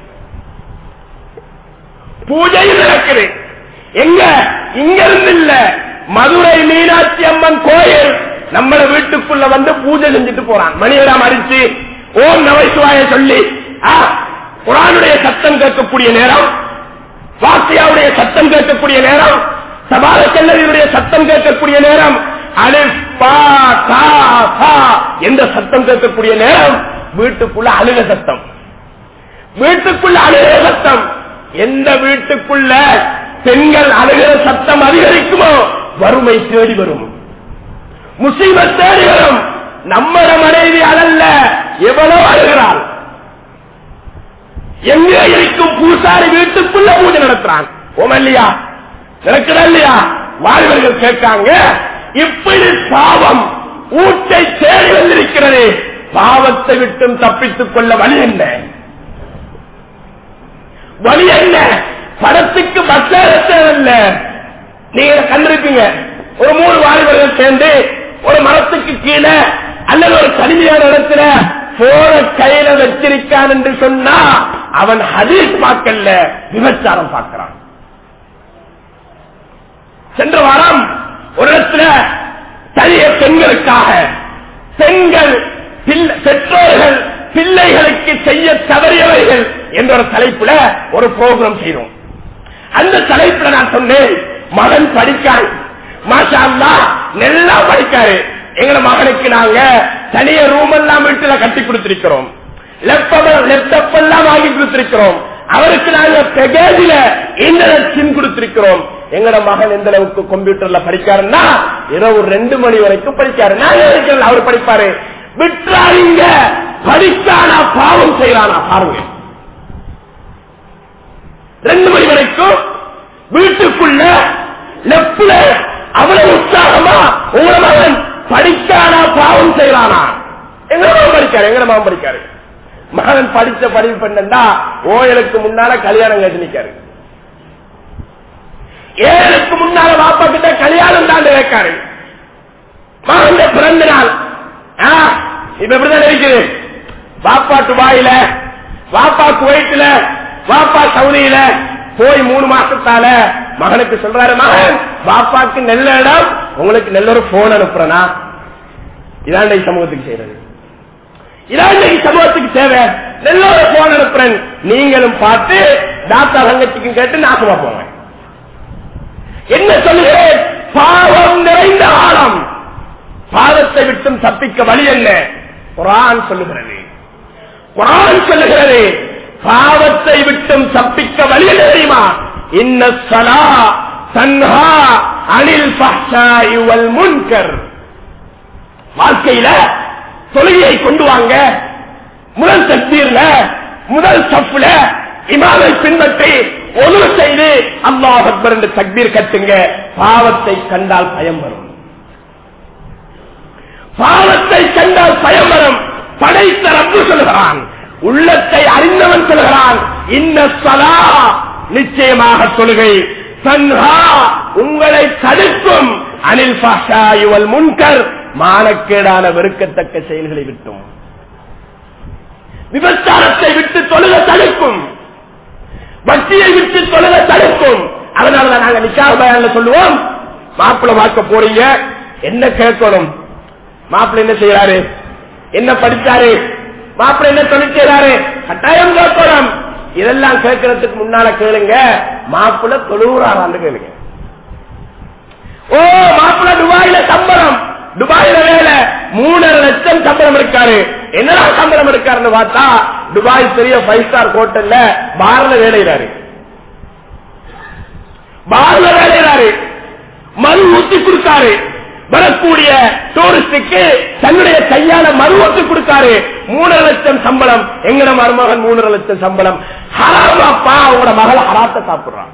பூஜையும் நடக்குது எங்க இங்க இருந்து இல்ல மதுரை மீனாட்சி அம்மன் கோயில் நம்மள வீட்டுக்குள்ள வந்து பூஜை செஞ்சுட்டு போறான் மணியெல்லாம் அடிச்சு ஓம் நவைசுவாய சொல்லி ஆ, குரானுடைய சத்தம் கேட்கக்கூடிய நேரம் வாசியாவுடைய சத்தம் கேட்கக்கூடிய நேரம் சபால செல்லவியுடைய சத்தம் கேட்கக்கூடிய நேரம் அலிஃப், பா, தா, சா என்ற சத்தம் கேட்கக்கூடிய நேரம் வீட்டுக்குள்ள அழுக சத்தம் வீட்டுக்குள்ள அழுகிற சத்தம் எந்த வீட்டுக்குள்ள பெண்கள் அழுகிற சத்தம் அதிகரிக்குமோ வறுமை தேடி வரும் முசீபத் தேடி வரும் நம்மட மனைவி அழல்ல எவ்வளவு அழுகிறாள் எங்கே இருக்கும் பூசாரி வீட்டுக்குள்ள பூஜை நடத்துறான் ஓமல்லையா நடக்குதா இல்லையா வாழ்வர்கள் கேட்காங்க இப்படி பாவம் ஊட்டை தேடி வந்திருக்கிறது பாவத்தை விட்டும் தப்பித்துக் கொள்ள வழி என்ன வழி என்ன படத்துக்கு பஸ்ல நீங்க கண்டிருப்பீங்க ஒரு மூணு வாலிபர்கள் சேர்ந்து ஒரு மரத்துக்கு கீழே அல்லது ஒரு தனிமையான இடத்துல போன கையில வச்சிருக்கான் என்று சொன்னா அவன் ஹதீஸ் பார்க்கல விபச்சாரம் பார்க்கிறான் சென்ற வாரம் ஒரு இடத்துல தனிய பெண்களுக்காக பெண்கள் பிள்ளை- பெற்றோர்கள் பிள்ளைகளுக்கு செய்ய தவறியவர்கள் என்ற ஒரு தலைப்புல ஒரு ப்ரோக்ராம் செய்தோம் அந்த தலைப்புல நான் சொன்னேன் மகன் படிக்கான் மாஷா அல்லாஹ் நல்லா படிக்காரு எங்க மகனுக்கு நாங்க தனிய ரூம் எல்லாம் வீட்டுல கட்டி கொடுத்திருக்கிறோம் லேப்டாப் எல்லாம் வாங்கி கொடுத்திருக்கிறோம் அவருக்கு நாங்க பெகேஜில இன்டர்நெட் சிம் கொடுத்திருக்கிறோம் எங்கட மகன் எந்த அளவுக்கு கம்ப்யூட்டர்ல படிக்காருன்னா இரவு ரெண்டு மணி வரைக்கும் படிக்காரு நாங்க இருக்கிறோம் அவர் படிப்பாரு விட்டுறாங்க படிக்கானா பாவம் செய்யறானா பாருங்க ரெண்டு மணி வரைக்கும் வீட்டுக்குள்ள லெப்ட்ல அவ்வளவு உற்சாகமா உங்கள மகன் படிக்கானா பாவம் செய்யறானா எங்க மகன் படிக்காரு எங்க மகன் படிக்காரு மகன் படிச்ச படிப்பு பண்ணா ஓயலுக்கு முன்னால கல்யாணம் கேட்டு நிக்காரு ஏழுக்கு முன்னால வாப்பா கிட்ட கல்யாணம் தான் கேட்காரு மகன் பிறந்த நாள் ஆ, இப்ப இப்படிதான் இருக்குது வாப்பா துபாயில வாப்பா குவைட்ல வாப்பா சவுதியில போய் மூணு மாசத்தால மகனுக்கு சொல்றாரு மகன் பாப்பாக்கு நெல்ல இடம் உங்களுக்கு நல்ல ஒரு போன் அனுப்புறனா இதான் இன்னைக்கு சமூகத்துக்கு செய்யறது இதான் இன்னைக்கு சமூகத்துக்கு தேவை நல்ல ஒரு போன் அனுப்புறேன் நீங்களும் பார்த்து தாத்தா தங்கச்சிக்கும் கேட்டு நாசமா போங்க என்ன சொல்லுகிறேன் பாவம் நிறைந்த ஆழம் பாவத்தை விட்டும் தப்பிக்க வழி என்ன குரான் சொல்லுகிறது குரான் சொல்லுகிறது பாவத்தை விட்டும் தப்பிக்க வழி என்ன தெரியுமா இன்ன சலா தன்ஹா அனில் ஃபஹ்ஷாஇ வல் முன்கர் வாழ்க்கையில தொழுகையை கொண்டு வாங்க முதல் தக்பீர்ல முதல் சஃப்ல இமாமை பின்பற்றி ஒழு செய்து அல்லாஹ் அக்பர் என்று தக்பீர் கட்டுங்க பாவத்தை கண்டால் பயம் வரும் பாவத்தை கண்டால் பயம் வரும் படைத்த ரப்பு சொல்கிறான் உள்ளத்தை அறிந்தவன் சொல்கிறான் இன்ன சலா நிச்சயமாக தொழுகை தன்ஹா உங்களை தடுக்கும் அனில் பாஷா இவள் முன்கர் மானக்கேடான வெறுக்கத்தக்க செயல்களை விட்டும் விபச்சாரத்தை விட்டு தொழுக தடுக்கும் வட்டியை விட்டு தொழுக தடுக்கும் அதனாலதான் நாங்க நிக்காக பயான்ல சொல்லுவோம் மாப்பிள்ள பார்க்க போறீங்க என்ன கேட்கணும் மாப்பிள்ள என்ன செய்யறாரு என்ன படிச்சாரு மாப்பிள்ள என்ன தொழில் செய்யறாரு கட்டாயம் கேட்கணும் இதெல்லாம் கேட்கறதுக்கு முன்னால கேளுங்க மாப்பிள்ள தொழுகிறாரான்னு கேளுங்க ஓ மாப்பிள்ள துபாயில சம்பளம் துபாயில வேலை மூணரை லட்சம் சம்பளம் இருக்காரு என்னடா சம்பளம் இருக்காருன்னு பார்த்தா துபாய் பெரிய ஃபைவ் ஸ்டார் ஹோட்டல்ல பார்ல வேலைறாரு பார்ல வேலைறாரு மறு ஊத்தி கொடுத்தாரு வரக்கூடிய டூரிஸ்டுக்கு தன்னுடைய கையால மறு ஊத்தி கொடுத்தாரு மூணரை லட்சம் சம்பளம் எங்கட மருமகன் மூணரை லட்சம் சம்பளம் ஹராமாப்பா அவங்களோட மகள் ஹராத்த சாப்பிடுறான்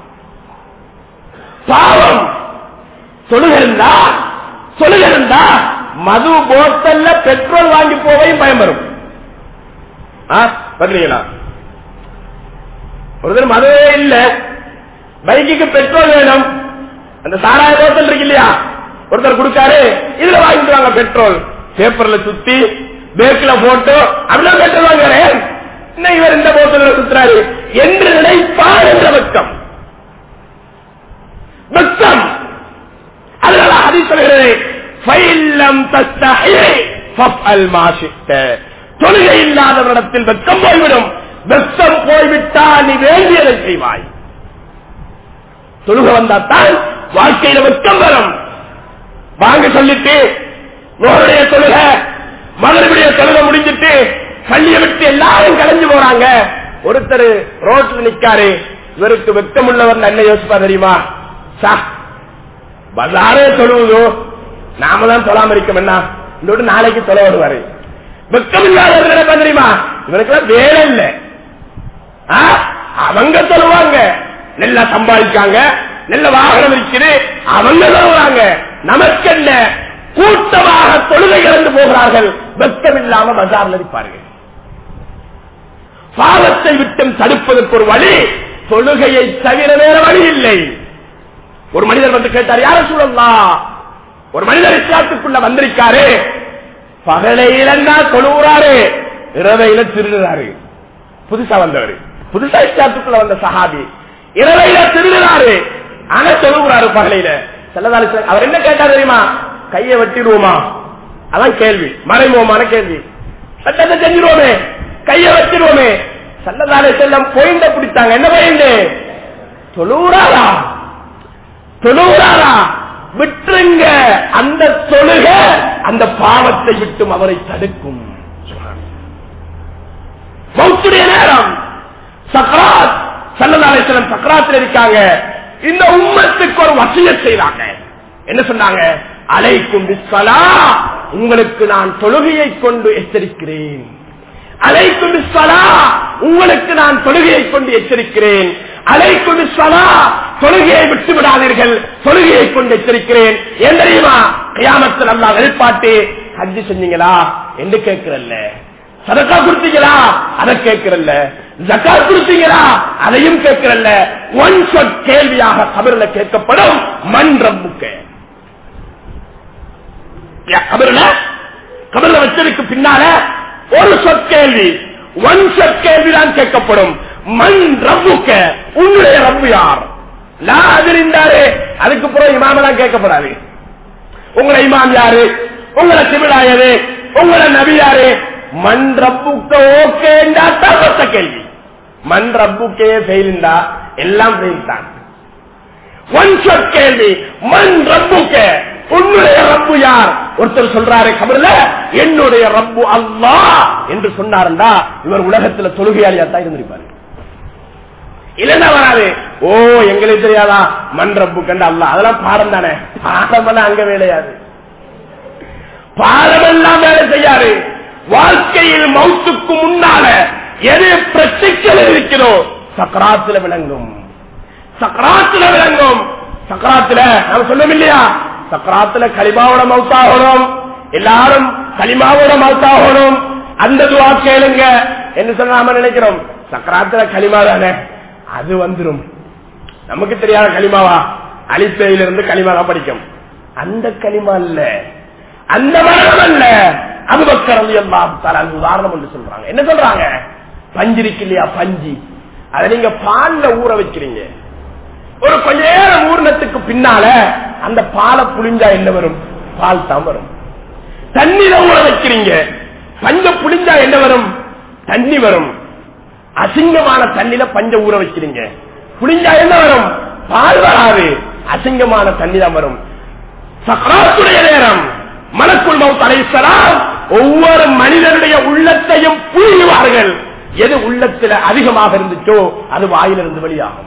பாவம் சொல்லுகிறா சொல்லுகிறா மது போத்தல்ல பெட்ரோல் வாங்கி போவையும் பயம் வரும் ஆ, பாக்குறீங்களா ஒருத்தர் மதுவே இல்ல பைக்குக்கு பெட்ரோல் வேணும் அந்த சாராய போத்தல் இருக்கு இல்லையா ஒருத்தர் கொடுக்காரு இதுல வாங்கிட்டு வாங்க பெட்ரோல் பேப்பர்ல சுத்தி பேக்ல போட்டு அப்படிலாம் பெட்ரோல் வாங்குறேன் இன்னும் இவர் இந்த போத்தல சுத்துறாரு என்று நினைப்பார் என்ற வெக்கம் வெக்கம் அதனால அதி சொல்கிறது ஃபைல்லம் தஸ்தஹி ஃபஃஅல் மா ஷிட்ட தொழுகை இல்லாதவரிடத்தில் வெக்கம் போய்விடும் வெக்கம் போய்விட்டா நீ வேண்டியதை செய்வாய் தொழுக வந்தாத்தான் வாழ்க்கையில வெக்கம் வரும் வாங்க சொல்லிட்டு நோருடைய தொழுக மகனுடைய தொழுக முடிஞ்சிட்டு பள்ளியை விட்டு எல்லாரும் கலைஞ்சு போறாங்க ஒருத்தர் ரோட்ல நிக்காரு இவருக்கு வெக்கம் உள்ளவர் என்ன யோசிப்பா தெரியுமா சா பஜாரே தொழுவதோ நாம தான் தொழாம இருக்கோம் என்ன இன்னொரு நாளைக்கு தொலை வருவாரு வெக்கம் இல்லாதவர் என்ன தெரியுமா இவருக்கெல்லாம் வேலை இல்லை ஆ? அவங்க சொல்லுவாங்க நல்லா சம்பாதிக்காங்க நல்ல வாகனம் இருக்குது அவங்க சொல்லுவாங்க நமக்கு என்ன கூட்டமாக தொழுகை இழந்து போகிறார்கள் வெக்கம் இல்லாம பஜார்ல இருப்பார்கள் பாவத்தை விட்டும் தடுப்பதற்கு ஒரு வழி தொழுகையை தவிர வேற வழி இல்லை ஒரு மனிதர் வந்து கேட்டார் யார சொல்லலாம் ஒரு மனிதர் இஸ்லாத்துக்குள்ள வந்திருக்காரு பகலையில தொழுகிறாரு இரவையில திருடுறாரு புதுசா வந்தவர் புதுசா இஸ்லாத்துக்குள்ள வந்த சஹாபி இரவையில திருடுறாரு ஆனா தொழுகிறாரு பகலையில செல்லதாலி அவர் என்ன கேட்டா தெரியுமா கையை வெட்டிடுவோமா அதான் கேள்வி மறைமுகமான கேள்வி சட்டத்தை செஞ்சிருவோமே கையை வச்சிருவோமே சல்லதாலே செல்லம் பொயிண்ட பிடித்தாங்க என்ன பொயிண்டு தொழுகிறாரா தொழுகிறாரா விட்டுருங்க அந்த தொழுக அந்த பாவத்தை விட்டும் அவரை தடுக்கும் மௌத்துடைய நேரம் சக்கராத் சல்லதாலேஸ்வரம் சக்கராத்தில் இருக்காங்க இந்த உம்மத்துக்கு ஒரு வசிய செய்தாங்க என்ன சொன்னாங்க அலைக்கும் பிஸ்ஸலா, உங்களுக்கு நான் தொழுகையை கொண்டு எச்சரிக்கிறேன் அலைக்கும் பிஸ்ஸலா, உங்களுக்கு நான் தொழுகையை கொண்டு எச்சரிக்கிறேன் அலைக்கும் பிஸ்ஸலா, தொழுகையை விட்டு விடாதீர்கள் தொழுகையை கொண்டு எச்சரிக்கிறேன் ஏன் தெரியுமா கியாமத்தில் அல்லா வெளிப்பாட்டு ஹஜ்ஜு செஞ்சீங்களா என்று கேட்கிறல்ல சதக்கா கொடுத்தீங்களா அதை கேட்கிறல்ல ஜக்கா கொடுத்தீங்களா அதையும் கேட்கிறல்ல ஒன் சொல் கேள்வியாக கபரில் கேட்கப்படும் மண் ரப்புக்கு கபரில் கபரில் வச்சதுக்கு பின்னால ஒரு சொற்கேள்வி ஒன் சொற்கேள்வி தான் கேட்கப்படும் மண் ரப்புக்க உன்னுடைய ரப்பு யார் நான் அதிர்ந்தாரு அதுக்கு பிறகு இமாமெல்லாம் கேட்கப்படாது உங்களை இமாம் யாரு உங்களை சிவிடாயரு உங்களை நபி யாரு மண் ரப்புக்க ஓகேண்டா தான் மொத்த கேள்வி மண் ரப்புக்கே ஃபெயில்டா எல்லாம் ஃபெயில் தான் ஒன் சொற் கேள்வி மண் ரப்புக்க உன்னுடைய ரப்பு யார் ஒருத்தர் சொல்றாரு கபர்ல என்னுடைய ரப்பு அல்லாஹ் என்று சொன்னாருண்டா இவர் உலகத்துல தொழுகையாளியா தான் இருந்திருப்பாரு இல்லன்னா வராது ஓ எங்களுக்கு தெரியாதா மண் ரப்பு கண்டு அல்ல அதெல்லாம் பாடம் தானே பாடம் எல்லாம் அங்க வேலையாது பாடம் எல்லாம் வேலை செய்யாது வாழ்க்கையில் மௌத்துக்கு முன்னால எது பிரச்சனைகள் இருக்கிறோ சக்கராத்துல விளங்கும் சக்கராத்துல விளங்கும் சக்கராத்துல நாம சொன்னோம் இல்லையா சக்கராத்துல களிமாவோட மவுத்தாகணும் எல்லாரும் களிமாவோட மவுத்தாகணும் அந்த துவா கேளுங்க என்று சொல்ல நாம நினைக்கிறோம் சக்கராத்துல களிமா தானே அது வந்துடும் நமக்கு தெரியாத களிமாவா அலிப்பையிலிருந்து களிமா தான் படிக்கும் அந்த களிமா இல்ல அந்த மரணம் அல்ல அபுபக்கர் எல்லாம் உதாரணம் என்று சொல்றாங்க என்ன சொல்றாங்க பஞ்சு இருக்கு இல்லையா பஞ்சு அதை நீங்க பால்ல ஊற வைக்கிறீங்க ஒரு கொஞ்ச நேரம் ஊர்ணத்துக்கு பின்னால அந்த பாலை புளிஞ்சா என்ன வரும் பால் தான் வரும் தண்ணியில ஊற வைக்கிறீங்க பஞ்ச புளிஞ்சா என்ன வரும் தண்ணி வரும் அசிங்கமான தண்ணில பஞ்ச ஊற வைக்கிறீங்க புளிஞ்சா என்ன வரும் பால் வராது அசிங்கமான தண்ணி தான் வரும் சக்கராத்துடைய நேரம் மலக்குள் மவுத் அலைசலாம் ஒவ்வொரு மனிதனுடைய உள்ளத்தையும் புரியுவார்கள் எது உள்ளத்தில் அதிகமாக இருந்துச்சோ அது வாயிலிருந்து வெளியாகும்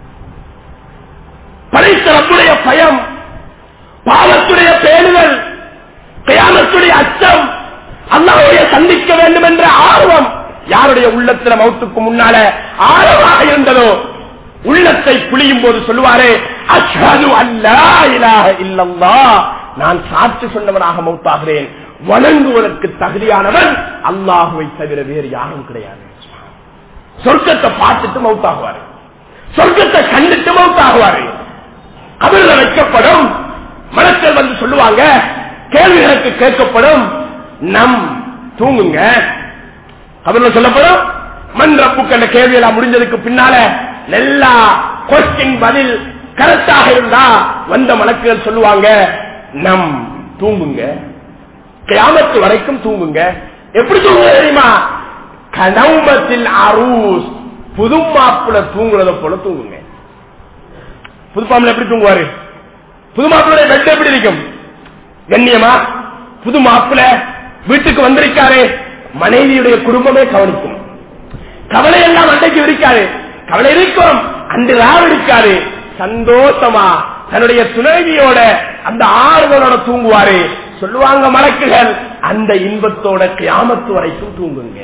படைத்த ரப்புடைய பயம் பாவத்துடைய பேணுதல் கயாமத்துடைய அச்சம் அல்லாவுடைய சந்திக்க வேண்டும் என்ற ஆர்வம் யாருடைய உள்ளத்துல மௌத்துக்கு முன்னால ஆழமாக இருந்ததோ உள்ளத்தை புளியும் போது சொல்லுவாரே அஷ்ஹது அல்லா இலாஹ இல்லல்லாஹ் நான் சாட்சி சொன்னவனாக மௌத்தாகிறேன் வணங்குவதற்கு தகுதியானவன் அல்லாஹுவை தவிர வேறு யாரும் கிடையாது சொர்க்கத்தை பார்த்துட்டு மவுத்தாகுவாரு சொர்க்கத்தை கண்டுட்டு மவுத்தாகுவாரு கபில வைக்கப்படும் மனத்தில் வந்து சொல்லுவாங்க கேள்விகளுக்கு கேட்கப்படும் நம் தூங்குங்க கபில சொல்லப்படும் மண் ரப்புக்கு அந்த கேள்வியெல்லாம் முடிஞ்சதுக்கு பின்னால எல்லா கொஸ்டின் பதில் கரெக்டாக இருந்தா வந்த மலக்குகள் சொல்லுவாங்க நம் தூங்குங்க கியாமத்து வரைக்கும் தூங்குங்க எப்படி தூங்குங்க தெரியுமா கனவுமத்தில் அரூஸ் புது மாப்பிள தூங்குறத போல தூங்குங்க புது மாப்பிள்ள எப்படி தூங்குவாரு புது மாப்பிள்ளை பெட் எப்படி இருக்கும் கண்ணியமா புது மாப்பிள்ள வீட்டுக்கு வந்திருக்காரு மனைவியுடைய குடும்பமே கவனிக்கும் கவலை எல்லாம் அன்றைக்கு இருக்காரு கவலை இருக்கும் அன்று ராவ் இருக்காரு சந்தோஷமா தன்னுடைய துணைவியோட அந்த ஆறுதலோட தூங்குவாரு சொல்லுவாங்க மலக்குகள் அந்த இன்பத்தோட கியாமத்து வரைக்கும் தூங்குங்க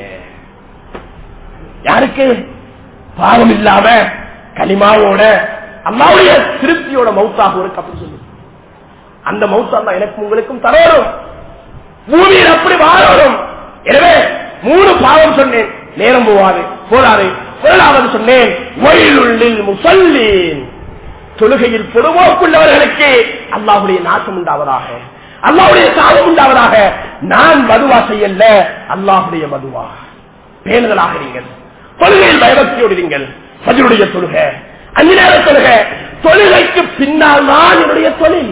யாருக்கு பாவம் இல்லாம களிமாவோட அம்மாவுடைய திருப்தியோட மௌத்தாக ஒரு அப்படி சொல்லு அந்த மௌத்தா எனக்கு உங்களுக்கும் தரணும் பூமியில் அப்படி வாழணும் எனவே மூணு பாவம் சொன்னேன் நேரம் போவாது போராது முதலாவது சொன்னேன் வயலுள்ளில் முசல்லீன் தொழுகையில் பொதுவோக்குள்ளவர்களுக்கு அல்லாஹுடைய நாசம் உண்டாவதாக அல்லாஹுடைய சாதம் உண்டாவதாக நான் மதுவா செய்யல அல்லாஹுடைய மதுவா பேணுதலாக இருங்கள் தொழுகையில் பயபக்தியோடு இருங்கள் பதிலுடைய தொழுகை அஞ்சு நேர தொழுகை தொழுகைக்கு பின்னால் தான் என்னுடைய தொழில்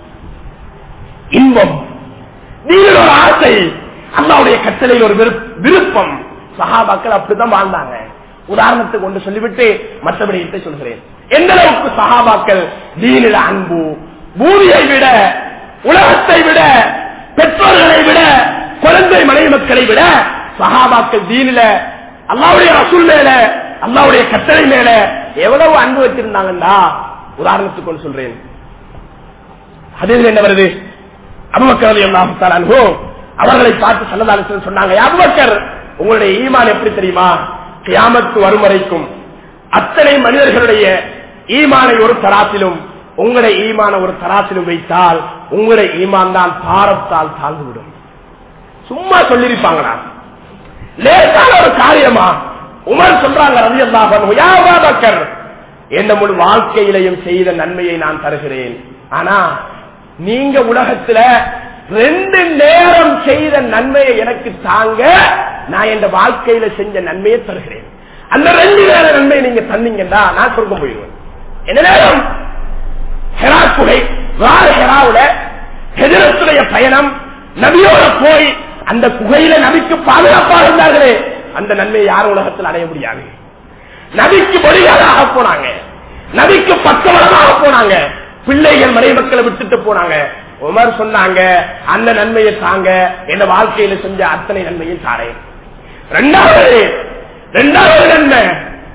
இன்பம் நீங்கள் ஒரு ஆசை அல்லாவுடைய கட்டளையில் ஒரு விருப்ப- விருப்பம் சஹாபாக்கள் அப்படித்தான் வாழ்ந்தாங்க உதாரணத்துக்கு கொண்டு சொல்லிவிட்டு மற்றபடி சொல்கிறேன் எந்த அளவுக்கு சஹாபாக்கள் தீனில அன்பு பூமியை விட உலகத்தை விட பெற்றோர்களை விட குழந்தை மனைவி மக்களை விட சஹாபாக்கள் தீனில அல்லாவுடைய ரசூல் மேல அல்லாவுடைய கட்டளை மேல எவ்வளவு அன்பு வச்சிருந்தாங்கடா உதாரணத்துக்கு கொண்டு சொல்றேன் அதில் என்ன வருது அபுபக்கர் அல்லாஹால அன்பு அவர்களை பார்த்து சல்லதாலிசன் சொன்னாங்க அபுபக்கர் உங்களுடைய ஈமான் எப்படி தெரியுமா கியாமத்து வரும் வரைக்கும் அத்தனை மனிதர்களுடைய ஈமானை ஒரு தராத்திலும் உங்களுடைய ஈமான ஒரு தராத்திலும் வைத்தால் உங்களுடைய ஈமான் தான் பாரத்தால் தாழ்ந்துவிடும் சும்மா சொல்லிருப்பாங்களா லேசான ஒரு காரியமா உமர் சொல்றாங்க ரவி அல்லாஹர் எந்த முழு வாழ்க்கையிலையும் செய்த நன்மையை நான் தருகிறேன் ஆனா நீங்க உலகத்துல ரெண்டு நேரம் செய்த நன்மையை எனக்கு தாங்க நான் என் வாழ்க்கையில செஞ்ச நன்மையை தருகிறேன் அந்த ரெண்டு நேர நன்மையை நீங்க தந்தீங்கன்னா நான் சொர்க்கம் போயிடுவேன் என்ன நேரம் ஹெரா குகை வார ஹெராவுல ஹெஜரத்துடைய பயணம் நபியோட போய் அந்த குகையில நபிக்கு பாதுகாப்பாக இருந்தார்களே அந்த நன்மையை யாரும் உலகத்தில் அடைய முடியாது நபிக்கு பொடிகாராக போனாங்க நபிக்கு பக்கவளமாக போனாங்க பிள்ளைகள் மனை மக்களை விட்டுட்டு போனாங்க உமர் சொன்னாங்க அந்த நன்மையை தாங்க என் வாழ்க்கையில செஞ்ச அத்தனை நன்மையும் தாரேன் ரெண்டாவது ரெண்டாவது நன்மை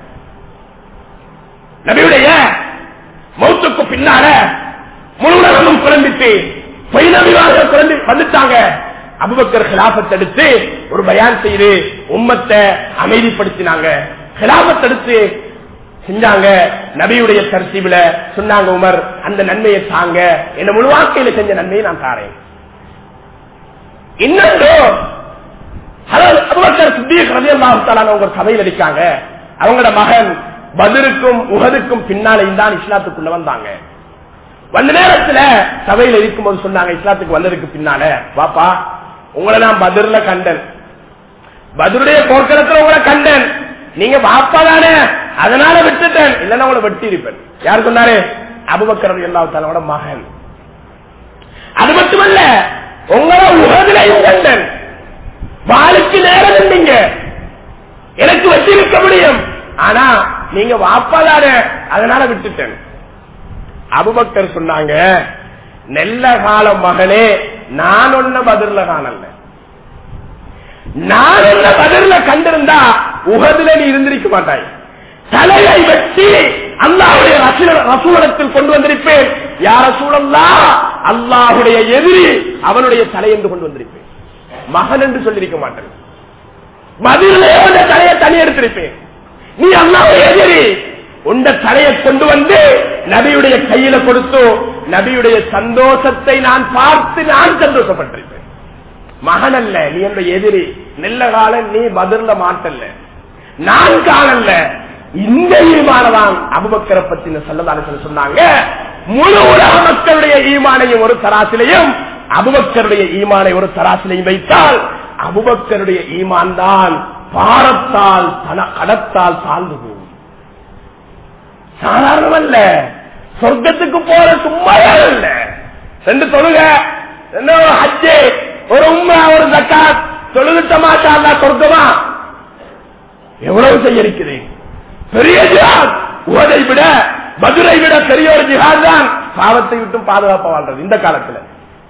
நபியுடைய மௌத்துக்கு பின்னால முழு உலகமும் குழம்பிட்டு பைனவிவார்கள் குழம்பி வந்துட்டாங்க அபுபக்கர் கிலாபத் எடுத்து ஒரு பயான் செய்து உம்மத்தை அமைதிப்படுத்தினாங்க கிலாபத் எடுத்து செஞ்சாங்க நபியுடைய தரிசிவில சொன்னாங்க உமர் அந்த நன்மையை தாங்க என்ன முழு வாழ்க்கையில செஞ்ச நன்மையை நான் தாரேன் இன்னொன்று அதாவது அபுபக்கர் சித்திக் ரலியல்லாஹு தஆலா அவங்க சபையில் இருக்காங்க அவங்களோட மகன் பதிலுக்கும் உகதுக்கும் பின்னாலையும் தான் இஸ்லாத்துக்குள்ள வந்தாங்க வந்த நேரத்துல சபையில இருக்கும்போது சொன்னாங்க இஸ்லாத்துக்கு வந்ததுக்கு பின்னால பாப்பா உங்களை நான் பதிர்ல கண்டேன் பதிலுடைய போர்க்களத்துல உங்களை கண்டேன் நீங்க பாப்பா தானே அதனால விட்டுட்டேன் இல்லைன்னா உங்களை வெட்டி இருப்பேன் யார் சொன்னாரு அபுபக்கர் எல்லா தலோட மகன் அது மட்டுமல்ல உங்களை உகதிலையும் கண்டேன் வாளுக்கு நேரம் இருந்தீங்க எனக்கு வச்சிருக்க முடியும் ஆனா நீங்க வாப்பாதான அதனால விட்டுட்டேன் அபுபக்கர் சொன்னாங்க நெல்ல கால மகனே நான் ஒன்ன பதிர்ல காணல நான் ஒன்ன பதிர்ல கண்டிருந்தா உகதுல நீ இருந்திருக்க மாட்டாய் தலையை வெட்டி அல்லாஹுடைய ரசூலத்தில் கொண்டு வந்திருப்பேன் யார சூழல்லா அல்லாஹுடைய எதிரி அவனுடைய தலை என்று கொண்டு வந்திருப்பேன் மகன் என்று சொல்லியிருக்க மாட்டேன் பதிலே உண்ட தலையை தனி எடுத்திருப்பேன் நீ அல்லாவுடைய எதிரி உண்ட தலையை கொண்டு வந்து நபியுடைய கையில கொடுத்து நபியுடைய சந்தோஷத்தை நான் பார்த்து நான் சந்தோஷப்பட்டிருப்பேன் மகன் அல்ல நீ என்ற எதிரி நெல்ல காலம் நீ பதிர்ல மாட்டல்ல நான் காணல இந்த ஈமானதான் அபுபக்கரை பத்தின சொல்லதான சொன்னாங்க முழு உலக மக்களுடைய ஈமானையும் ஒரு தராசிலையும் அபுபக்கருடைய ஈமானை ஒரு தராசிலையும் வைத்தால் அபுபக்கருடைய ஈமான் தான் பாரத்தால் தன கடத்தால் தாழ்ந்து போகும் சாதாரணமல்ல சொர்க்கத்துக்கு போற சும்மா இல்ல ரெண்டு தொழுக என்ன ஒரு ஹஜ்ஜு ஒரு உண்மை ஒரு ஜக்காத் தொழுகிட்ட மாட்டா சொர்க்கமா எவ்வளவு செய்ய இருக்கிறேன் பெரிய ஜிஹாத் உவதை விட மதுரை விட பெரிய ஒரு ஜிஹாத் தான் பாவத்தை விட்டும் பாதுகாப்பா வாழ்றது இந்த காலத்துல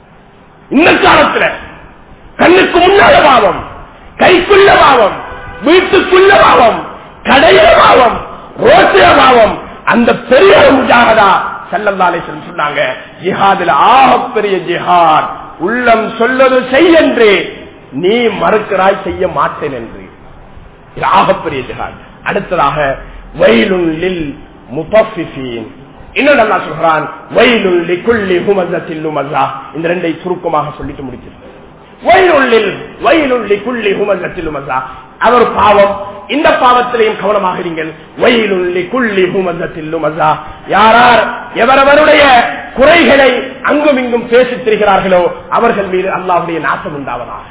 இந்த காலத்துல கண்ணுக்கு முன்னால பாவம் கைக்குள்ள பாவம் வீட்டுக்குள்ள பாவம் கடையில பாவம் ரோட்டில பாவம் அந்த பெரிய முஜாகதா செல்லந்தாலே சொன்னாங்க ஜிஹாதில் ஆகப்பெரிய ஜிஹாத் உள்ளம் சொல்வது செய் என்று நீ மறுக்கிறாய் செய்ய மாட்டேன் என்று இது ஆகப்பெரிய ஜிஹாத் அடுத்ததாக வயலுள்ளில் முத்தஃபிஃபீன் இன்னொன்று அல்லா சொல்கிறான் வயலுள்ளி குள்ளி ஹுமசத்தில் லுமசா இந்த ரெண்டை சுருக்கமாக சொல்லிட்டு முடிக்கிறது வயலுள்ளில் வயலுள்ளி குள்ளி ஹுமசத்தில் லுமசா அவர் பாவம் இந்த பாவத்திலையும் கவனமாக இருங்கள் வயலுள்ளி குள்ளி ஹுமசத்தில் லுமசா யாரார் எவரவருடைய குறைகளை அங்கும் இங்கும் பேசித் திரிகிறார்களோ அவர்கள் மீது அல்லாஹுடைய நாசம் உண்டாவதாக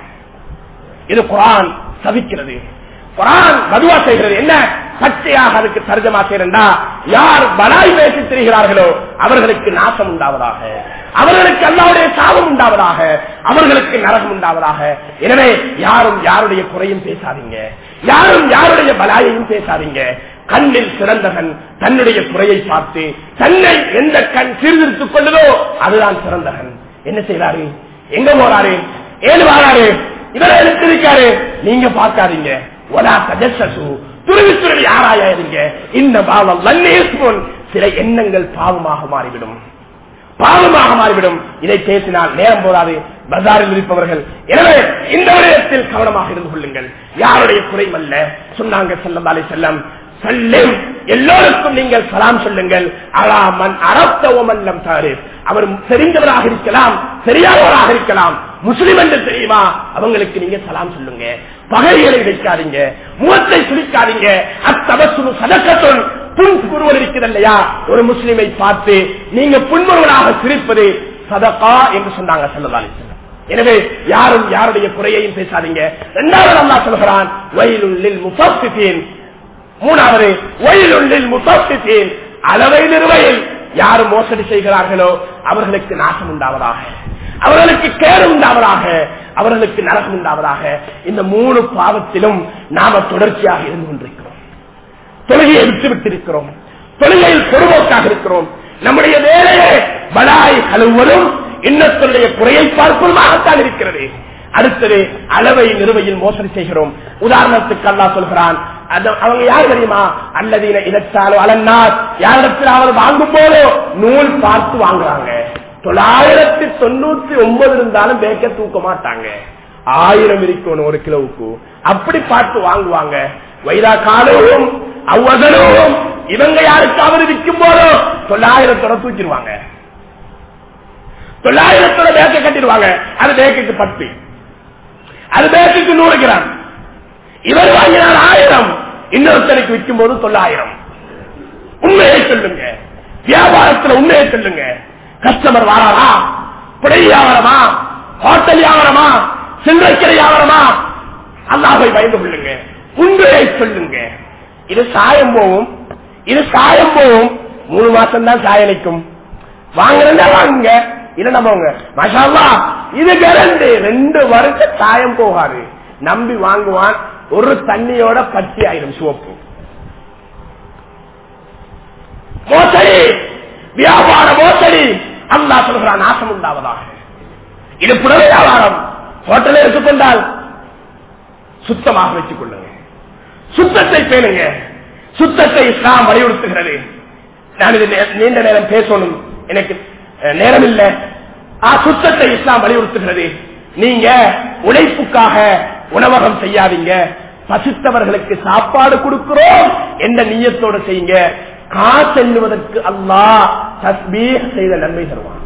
இது குரான் சபிக்கிறது குரான் மதுவா செய்கிறது என்ன பச்சையாக அதுக்கு தர்ஜமா செய்யறா யார் பலாய் பேசி திரிகிறார்களோ அவர்களுக்கு நாசம் உண்டாவதாக அவர்களுக்கு அல்லாவுடைய சாபம் உண்டாவதாக அவர்களுக்கு நரகம் உண்டாவதாக எனவே யாரும் யாருடைய குறையும் பேசாதீங்க யாரும் யாருடைய பலாயையும் பேசாதீங்க கண்ணில் சிறந்தவன் தன்னுடைய குறையை பார்த்து தன்னை எந்த கண் சீர்திருத்திக் கொள்ளுதோ அதுதான் சிறந்தவன் என்ன செய்யறாரு எங்க போறாரு ஏழு வாராரு இவரை எடுத்திருக்காரு நீங்க பார்க்காதீங்க ஒலா தஜசு துருவி துருவி ஆராயாதீங்க இந்த பாவம் வன்னேசுவன் சில எண்ணங்கள் பாவமாக மாறிவிடும் பாவமாக மாறிவிடும் இதை பேசினால் நேரம் போதாது பஜாரில் இருப்பவர்கள் எனவே இந்த விடயத்தில் கவனமாக இருந்து கொள்ளுங்கள் யாருடைய குறைமல்ல சொன்னாங்க செல்லந்தாலே செல்லம் சொல்லும் எல்லோருக்கும் நீங்கள் சலாம் சொல்லுங்கள் அலாமன் அரப்தவமல்லம் தாரு அவர் தெரிந்தவராக இருக்கலாம் தெரியாதவராக இருக்கலாம் முஸ்லிம் என்று தெரியுமா அவங்களுக்கு நீங்க சலாம் சொல்லுங்க பகைகளை வைக்காதீங்க முகத்தை சுழிக்காதீங்க அத்தவசுரு சதக்கத்துள் புன் குருவல் இருக்கிறது இல்லையா ஒரு முஸ்லிமை பார்த்து நீங்க புன்முறுவலாக சிரிப்பது சதகா என்று சொன்னாங்க செல்லதாலி எனவே யாரும் யாருடைய குறையையும் பேசாதீங்க இரண்டாவது அல்லா சொல்கிறான் வயலுள்ளில் முஃபஸ்ஸிஃபீன் மூணாவது வயலுள்ளில் முஃபஸ்ஸிஃபீன் அளவை நிறுவையில் யார் மோசடி செய்கிறார்களோ அவர்களுக்கு நாசம் உண்டாவதாக அவர்களுக்கு கேடு உண்டாவதாக அவர்களுக்கு நரகம் உண்டாவதாக இந்த மூணு பாவத்திலும் நாம தொடர்ச்சியாக இருந்து கொண்டிருக்கிறோம் தொழுகையை விட்டு விட்டிருக்கிறோம் தொழுகையில் பொறுமோக்காக இருக்கிறோம் நம்முடைய வேலையை பலாய் கழுவதும் இன்னத்துடைய குறையை பார்ப்பதுமாகத்தான் இருக்கிறது அடுத்தது அளவை நிறுவையில் மோசடி செய்கிறோம் உதாரணத்துக்கு அல்லா சொல்கிறான் அவங்க யார் தெரியுமா அல்லது இலச்சாலோ அலன்னார் யாரிடத்திலாவது வாங்கும் போதோ நூல் பார்த்து வாங்குறாங்க தொள்ளாயிரத்தி தொண்ணூத்தி ஒன்பது இருந்தாலும் பேக்க தூக்க மாட்டாங்க ஆயிரம் இருக்கணும் ஒரு கிலோவுக்கு அப்படி பார்த்து வாங்குவாங்க வைரா காலவும் அவ்வகனவும் இவங்க யாருக்காவது விற்கும் போதோ தொள்ளாயிரத்தோட தூக்கிடுவாங்க தொள்ளாயிரத்தோட பேக்க கட்டிடுவாங்க அது பேக்குக்கு பத்து அது பேக்குக்கு நூறு கிராம் இவர் வாங்கினார் ஆயிரம் இன்னொருத்தருக்கு விற்கும் போது தொள்ளாயிரம் உண்மையை சொல்லுங்க வியாபாரத்தில் உண்மையை சொல்லுங்க கஸ்டமர் வாராரா புடை வியாபாரமா ஹோட்டல் வியாபாரமா சில்லறைக்கடை வியாபாரமா அல்லாஹை பயந்து கொள்ளுங்க உண்மையை சொல்லுங்க இது சாயம் போகும் இது சாயம் போகும் மூணு மாசம் தான் சாயலிக்கும் வாங்குறதா வாங்குங்க இல்ல போங்க மசாலா இது கரண்டு ரெண்டு வருஷம் சாயம் போகாது நம்பி வாங்குவான் ஒரு தண்ணியோட பச்சை ஆயிரும் சிவப்பு மோசடி வியாபார மோசடி அல்லா சொல்கிறான் நாசம் உண்டாவதாக இது புற வியாபாரம் ஹோட்டலில் எடுத்துக்கொண்டால் சுத்தமாக வச்சுக் கொள்ளுங்க சுத்தத்தை பேணுங்க சுத்தத்தை இஸ்லாம் வலியுறுத்துகிறது நான் இது நீண்ட நேரம் பேசணும் எனக்கு நேரம் இல்ல சுத்தத்தை இஸ்லாம் வலியுறுத்துகிறது நீங்க உழைப்புக்காக உணவகம் செய்யாதீங்க பசித்தவர்களுக்கு சாப்பாடு கொடுக்கிறோம் என்ற நீயத்தோடு செய்யுங்க காசு எண்ணுவதற்கு அல்லாஹ் தஸ்பீக செய்த நன்மை தருவான்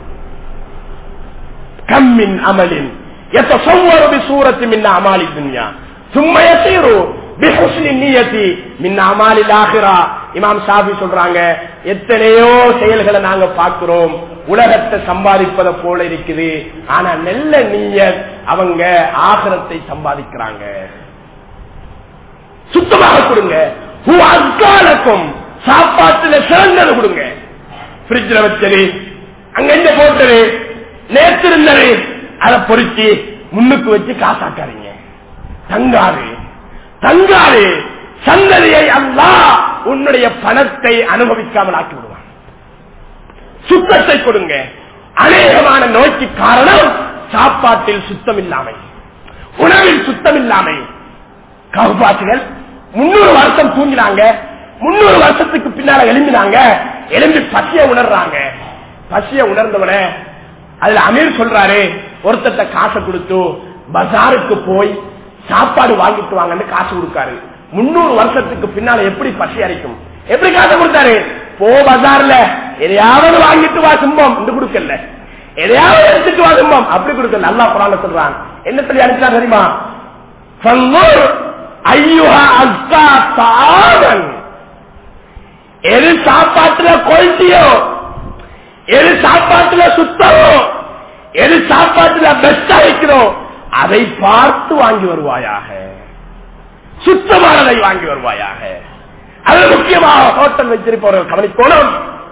கம்மின் அமலின் எத்தொரு சூரத்து மின்ன அமாலி துன்யா சும்மா எசைரு பிஹுஸ்னி நியதி மின் அமாலில் ஆகிரா இமாம் ஷாஃபி சொல்றாங்க எத்தனையோ செயல்களை நாங்க பார்க்கிறோம் உலகத்தை சம்பாதிப்பதை போல இருக்குது ஆனா நல்ல நீயத் அவங்க ஆகரத்தை சம்பாதிக்கிறாங்க சுத்தமாக கொடுங்க ஹூ அக்காலக்கும் சாப்பாட்டுல சிறந்தது கொடுங்க பிரிட்ஜில் வச்சது அங்க எங்க போட்டது நேற்று இருந்தது அதை பொறிச்சு முன்னுக்கு வச்சு காசாக்காதீங்க தங்காது தங்காது சந்ததியை அல்லா உன்னுடைய பணத்தை அனுபவிக்காமல் ஆக்கி விடுவான் சுத்தத்தை கொடுங்க அநேகமான நோய்க்கு காரணம் சாப்பாட்டில் சுத்தம் இல்லாமை உணவில் சுத்தம் இல்லாமை கவுபாட்டுகள் முன்னூறு வருஷம் தூங்கினாங்க முன்னூறு வருஷத்துக்கு பின்னால எழும்பினாங்க எழும்பி பசிய உணர்றாங்க பசிய உணர்ந்தவன அதுல அமீர் சொல்றாரு ஒருத்தட்ட காசை கொடுத்து பஜாருக்கு போய் சாப்பாடு வாங்கிட்டு வாங்கன்னு காசு கொடுக்காரு முன்னூறு வருஷத்துக்கு பின்னால எப்படி பசி அரைக்கும் எப்படி காசு கொடுத்தாரு போ பஜார்ல எதையாவது வாங்கிட்டு வா சும்பம் என்று கொடுக்கல எதையாவது எடுத்துட்டு வா சும்பம் அப்படி கொடுக்கல நல்லா குரான சொல்றான் என்ன சொல்லி அனுப்பிச்சா தெரியுமா ஃபன்னுர் ஐயுஹா அஸ்கா தாவன் எது சாப்பாட்டுல கொல்ட்டியோ எது சாப்பாட்டுல சுத்தமோ எது சாப்பாட்டுல பெஸ்டா வைக்கிறோம் அதை பார்த்து வாங்கி வருவாயாக சுத்தமானதை வாங்கி வருவாயாக அது முக்கியமாக ஹோட்டல் வச்சிருப்பவர்கள் கவனிக்கணும்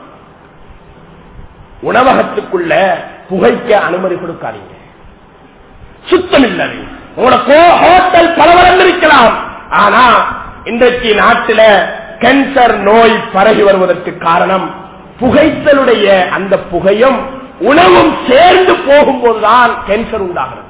உணவகத்துக்குள்ள புகைக்க அனுமதி கொடுக்காதீங்க சுத்தம் இல்லை உங்களுக்கு ஹோட்டல் பல இருக்கலாம் ஆனா இன்றைக்கு நாட்டில கேன்சர் நோய் பரவி வருவதற்கு காரணம் புகைத்தலுடைய அந்த புகையும் உணவும் சேர்ந்து போகும்போதுதான் கேன்சர் உண்டாகிறது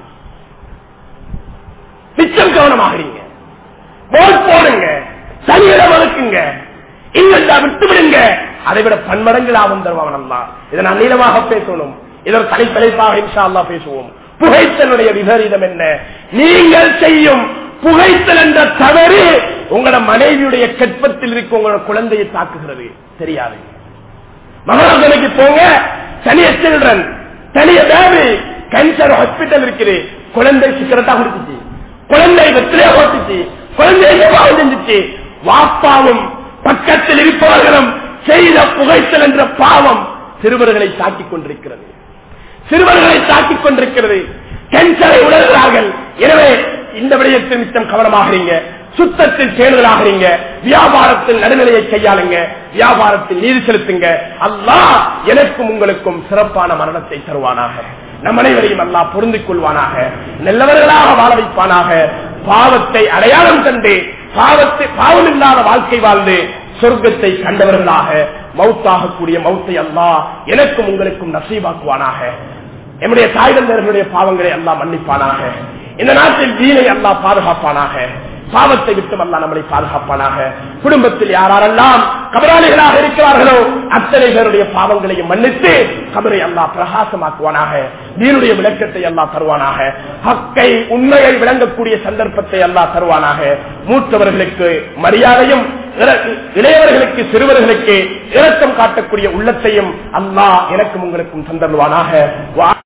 மிச்சம் கவனமாகிறீங்க போட் போடுங்க தனியிடம் ஒதுக்குங்க இல்லா விட்டு விடுங்க அதை விட பன்மடங்கு லாபம் தருவான் அல்லா இதை நான் நீளமாக பேசணும் இதன் தலைப்படைப்பாக இன்ஷா அல்லா பேசுவோம் புகைத்தலுடைய விபரீதம் என்ன நீங்கள் செய்யும் புகைத்தல் என்ற தவறு உங்களோட மனைவியுடைய கற்பத்தில் இருக்க உங்களோட குழந்தையை தாக்குகிறது தெரியாது மகாராஜனுக்கு போங்க தனிய சில்ட்ரன் தனிய பேபி கேன்சர் ஹாஸ்பிட்டல் இருக்குது குழந்தை சிக்கரத்தா குடிச்சிச்சு குழந்தை வெற்றிலே ஓட்டுச்சு குழந்தை பாவம் செஞ்சிச்சு வாப்பாவும் பக்கத்தில் இருப்பவர்களும் செய்த புகைத்தல் என்ற பாவம் சிறுவர்களை தாக்கிக் கொண்டிருக்கிறது சிறுவர்களை தாக்கிக் கொண்டிருக்கிறது கேன்சரை உணர்கிறார்கள் எனவே இந்த விடயத்தில் மிச்சம் கவனமாகிறீங்க சுத்தத்தில் பேணுதலாகிறீங்க வியாபாரத்தில் நடுநிலையை கையாளுங்க வியாபாரத்தில் நீதி செலுத்துங்க அல்லாஹ் எனக்கும் உங்களுக்கும் சிறப்பான மரணத்தை தருவானாக நம் அனைவரையும் அல்லா பொருந்திக் கொள்வானாக நல்லவர்களாக வாழ வைப்பானாக பாவத்தை அடையாளம் கண்டு பாவத்தை பாவம் இல்லாத வாழ்க்கை வாழ்ந்து சொர்க்கத்தை கண்டவர்களாக மவுத்தாகக்கூடிய மவுத்தை அல்லா எனக்கும் உங்களுக்கும் நசீவாக்குவானாக என்னுடைய தாய் தந்தர்களுடைய பாவங்களை எல்லாம் மன்னிப்பானாக இந்த நாட்டில் வீணை அல்லா பாதுகாப்பானாக பாவத்தை விட்டு அல்லா நம்மளை பாதுகாப்பானாக குடும்பத்தில் யாரெல்லாம் கபராளிகளாக இருக்கிறார்களோ அத்தனை பேருடைய பாவங்களையும் மன்னித்து கபரை அல்லா பிரகாசமாக்குவானாக நீருடைய விளக்கத்தை அல்லா தருவானாக ஹக்கை உண்மையை விளங்கக்கூடிய சந்தர்ப்பத்தை அல்லா தருவானாக மூத்தவர்களுக்கு மரியாதையும் இளையவர்களுக்கு சிறுவர்களுக்கு இரக்கம் காட்டக்கூடிய உள்ளத்தையும் அல்லா எனக்கும் உங்களுக்கும் தந்தருவானாக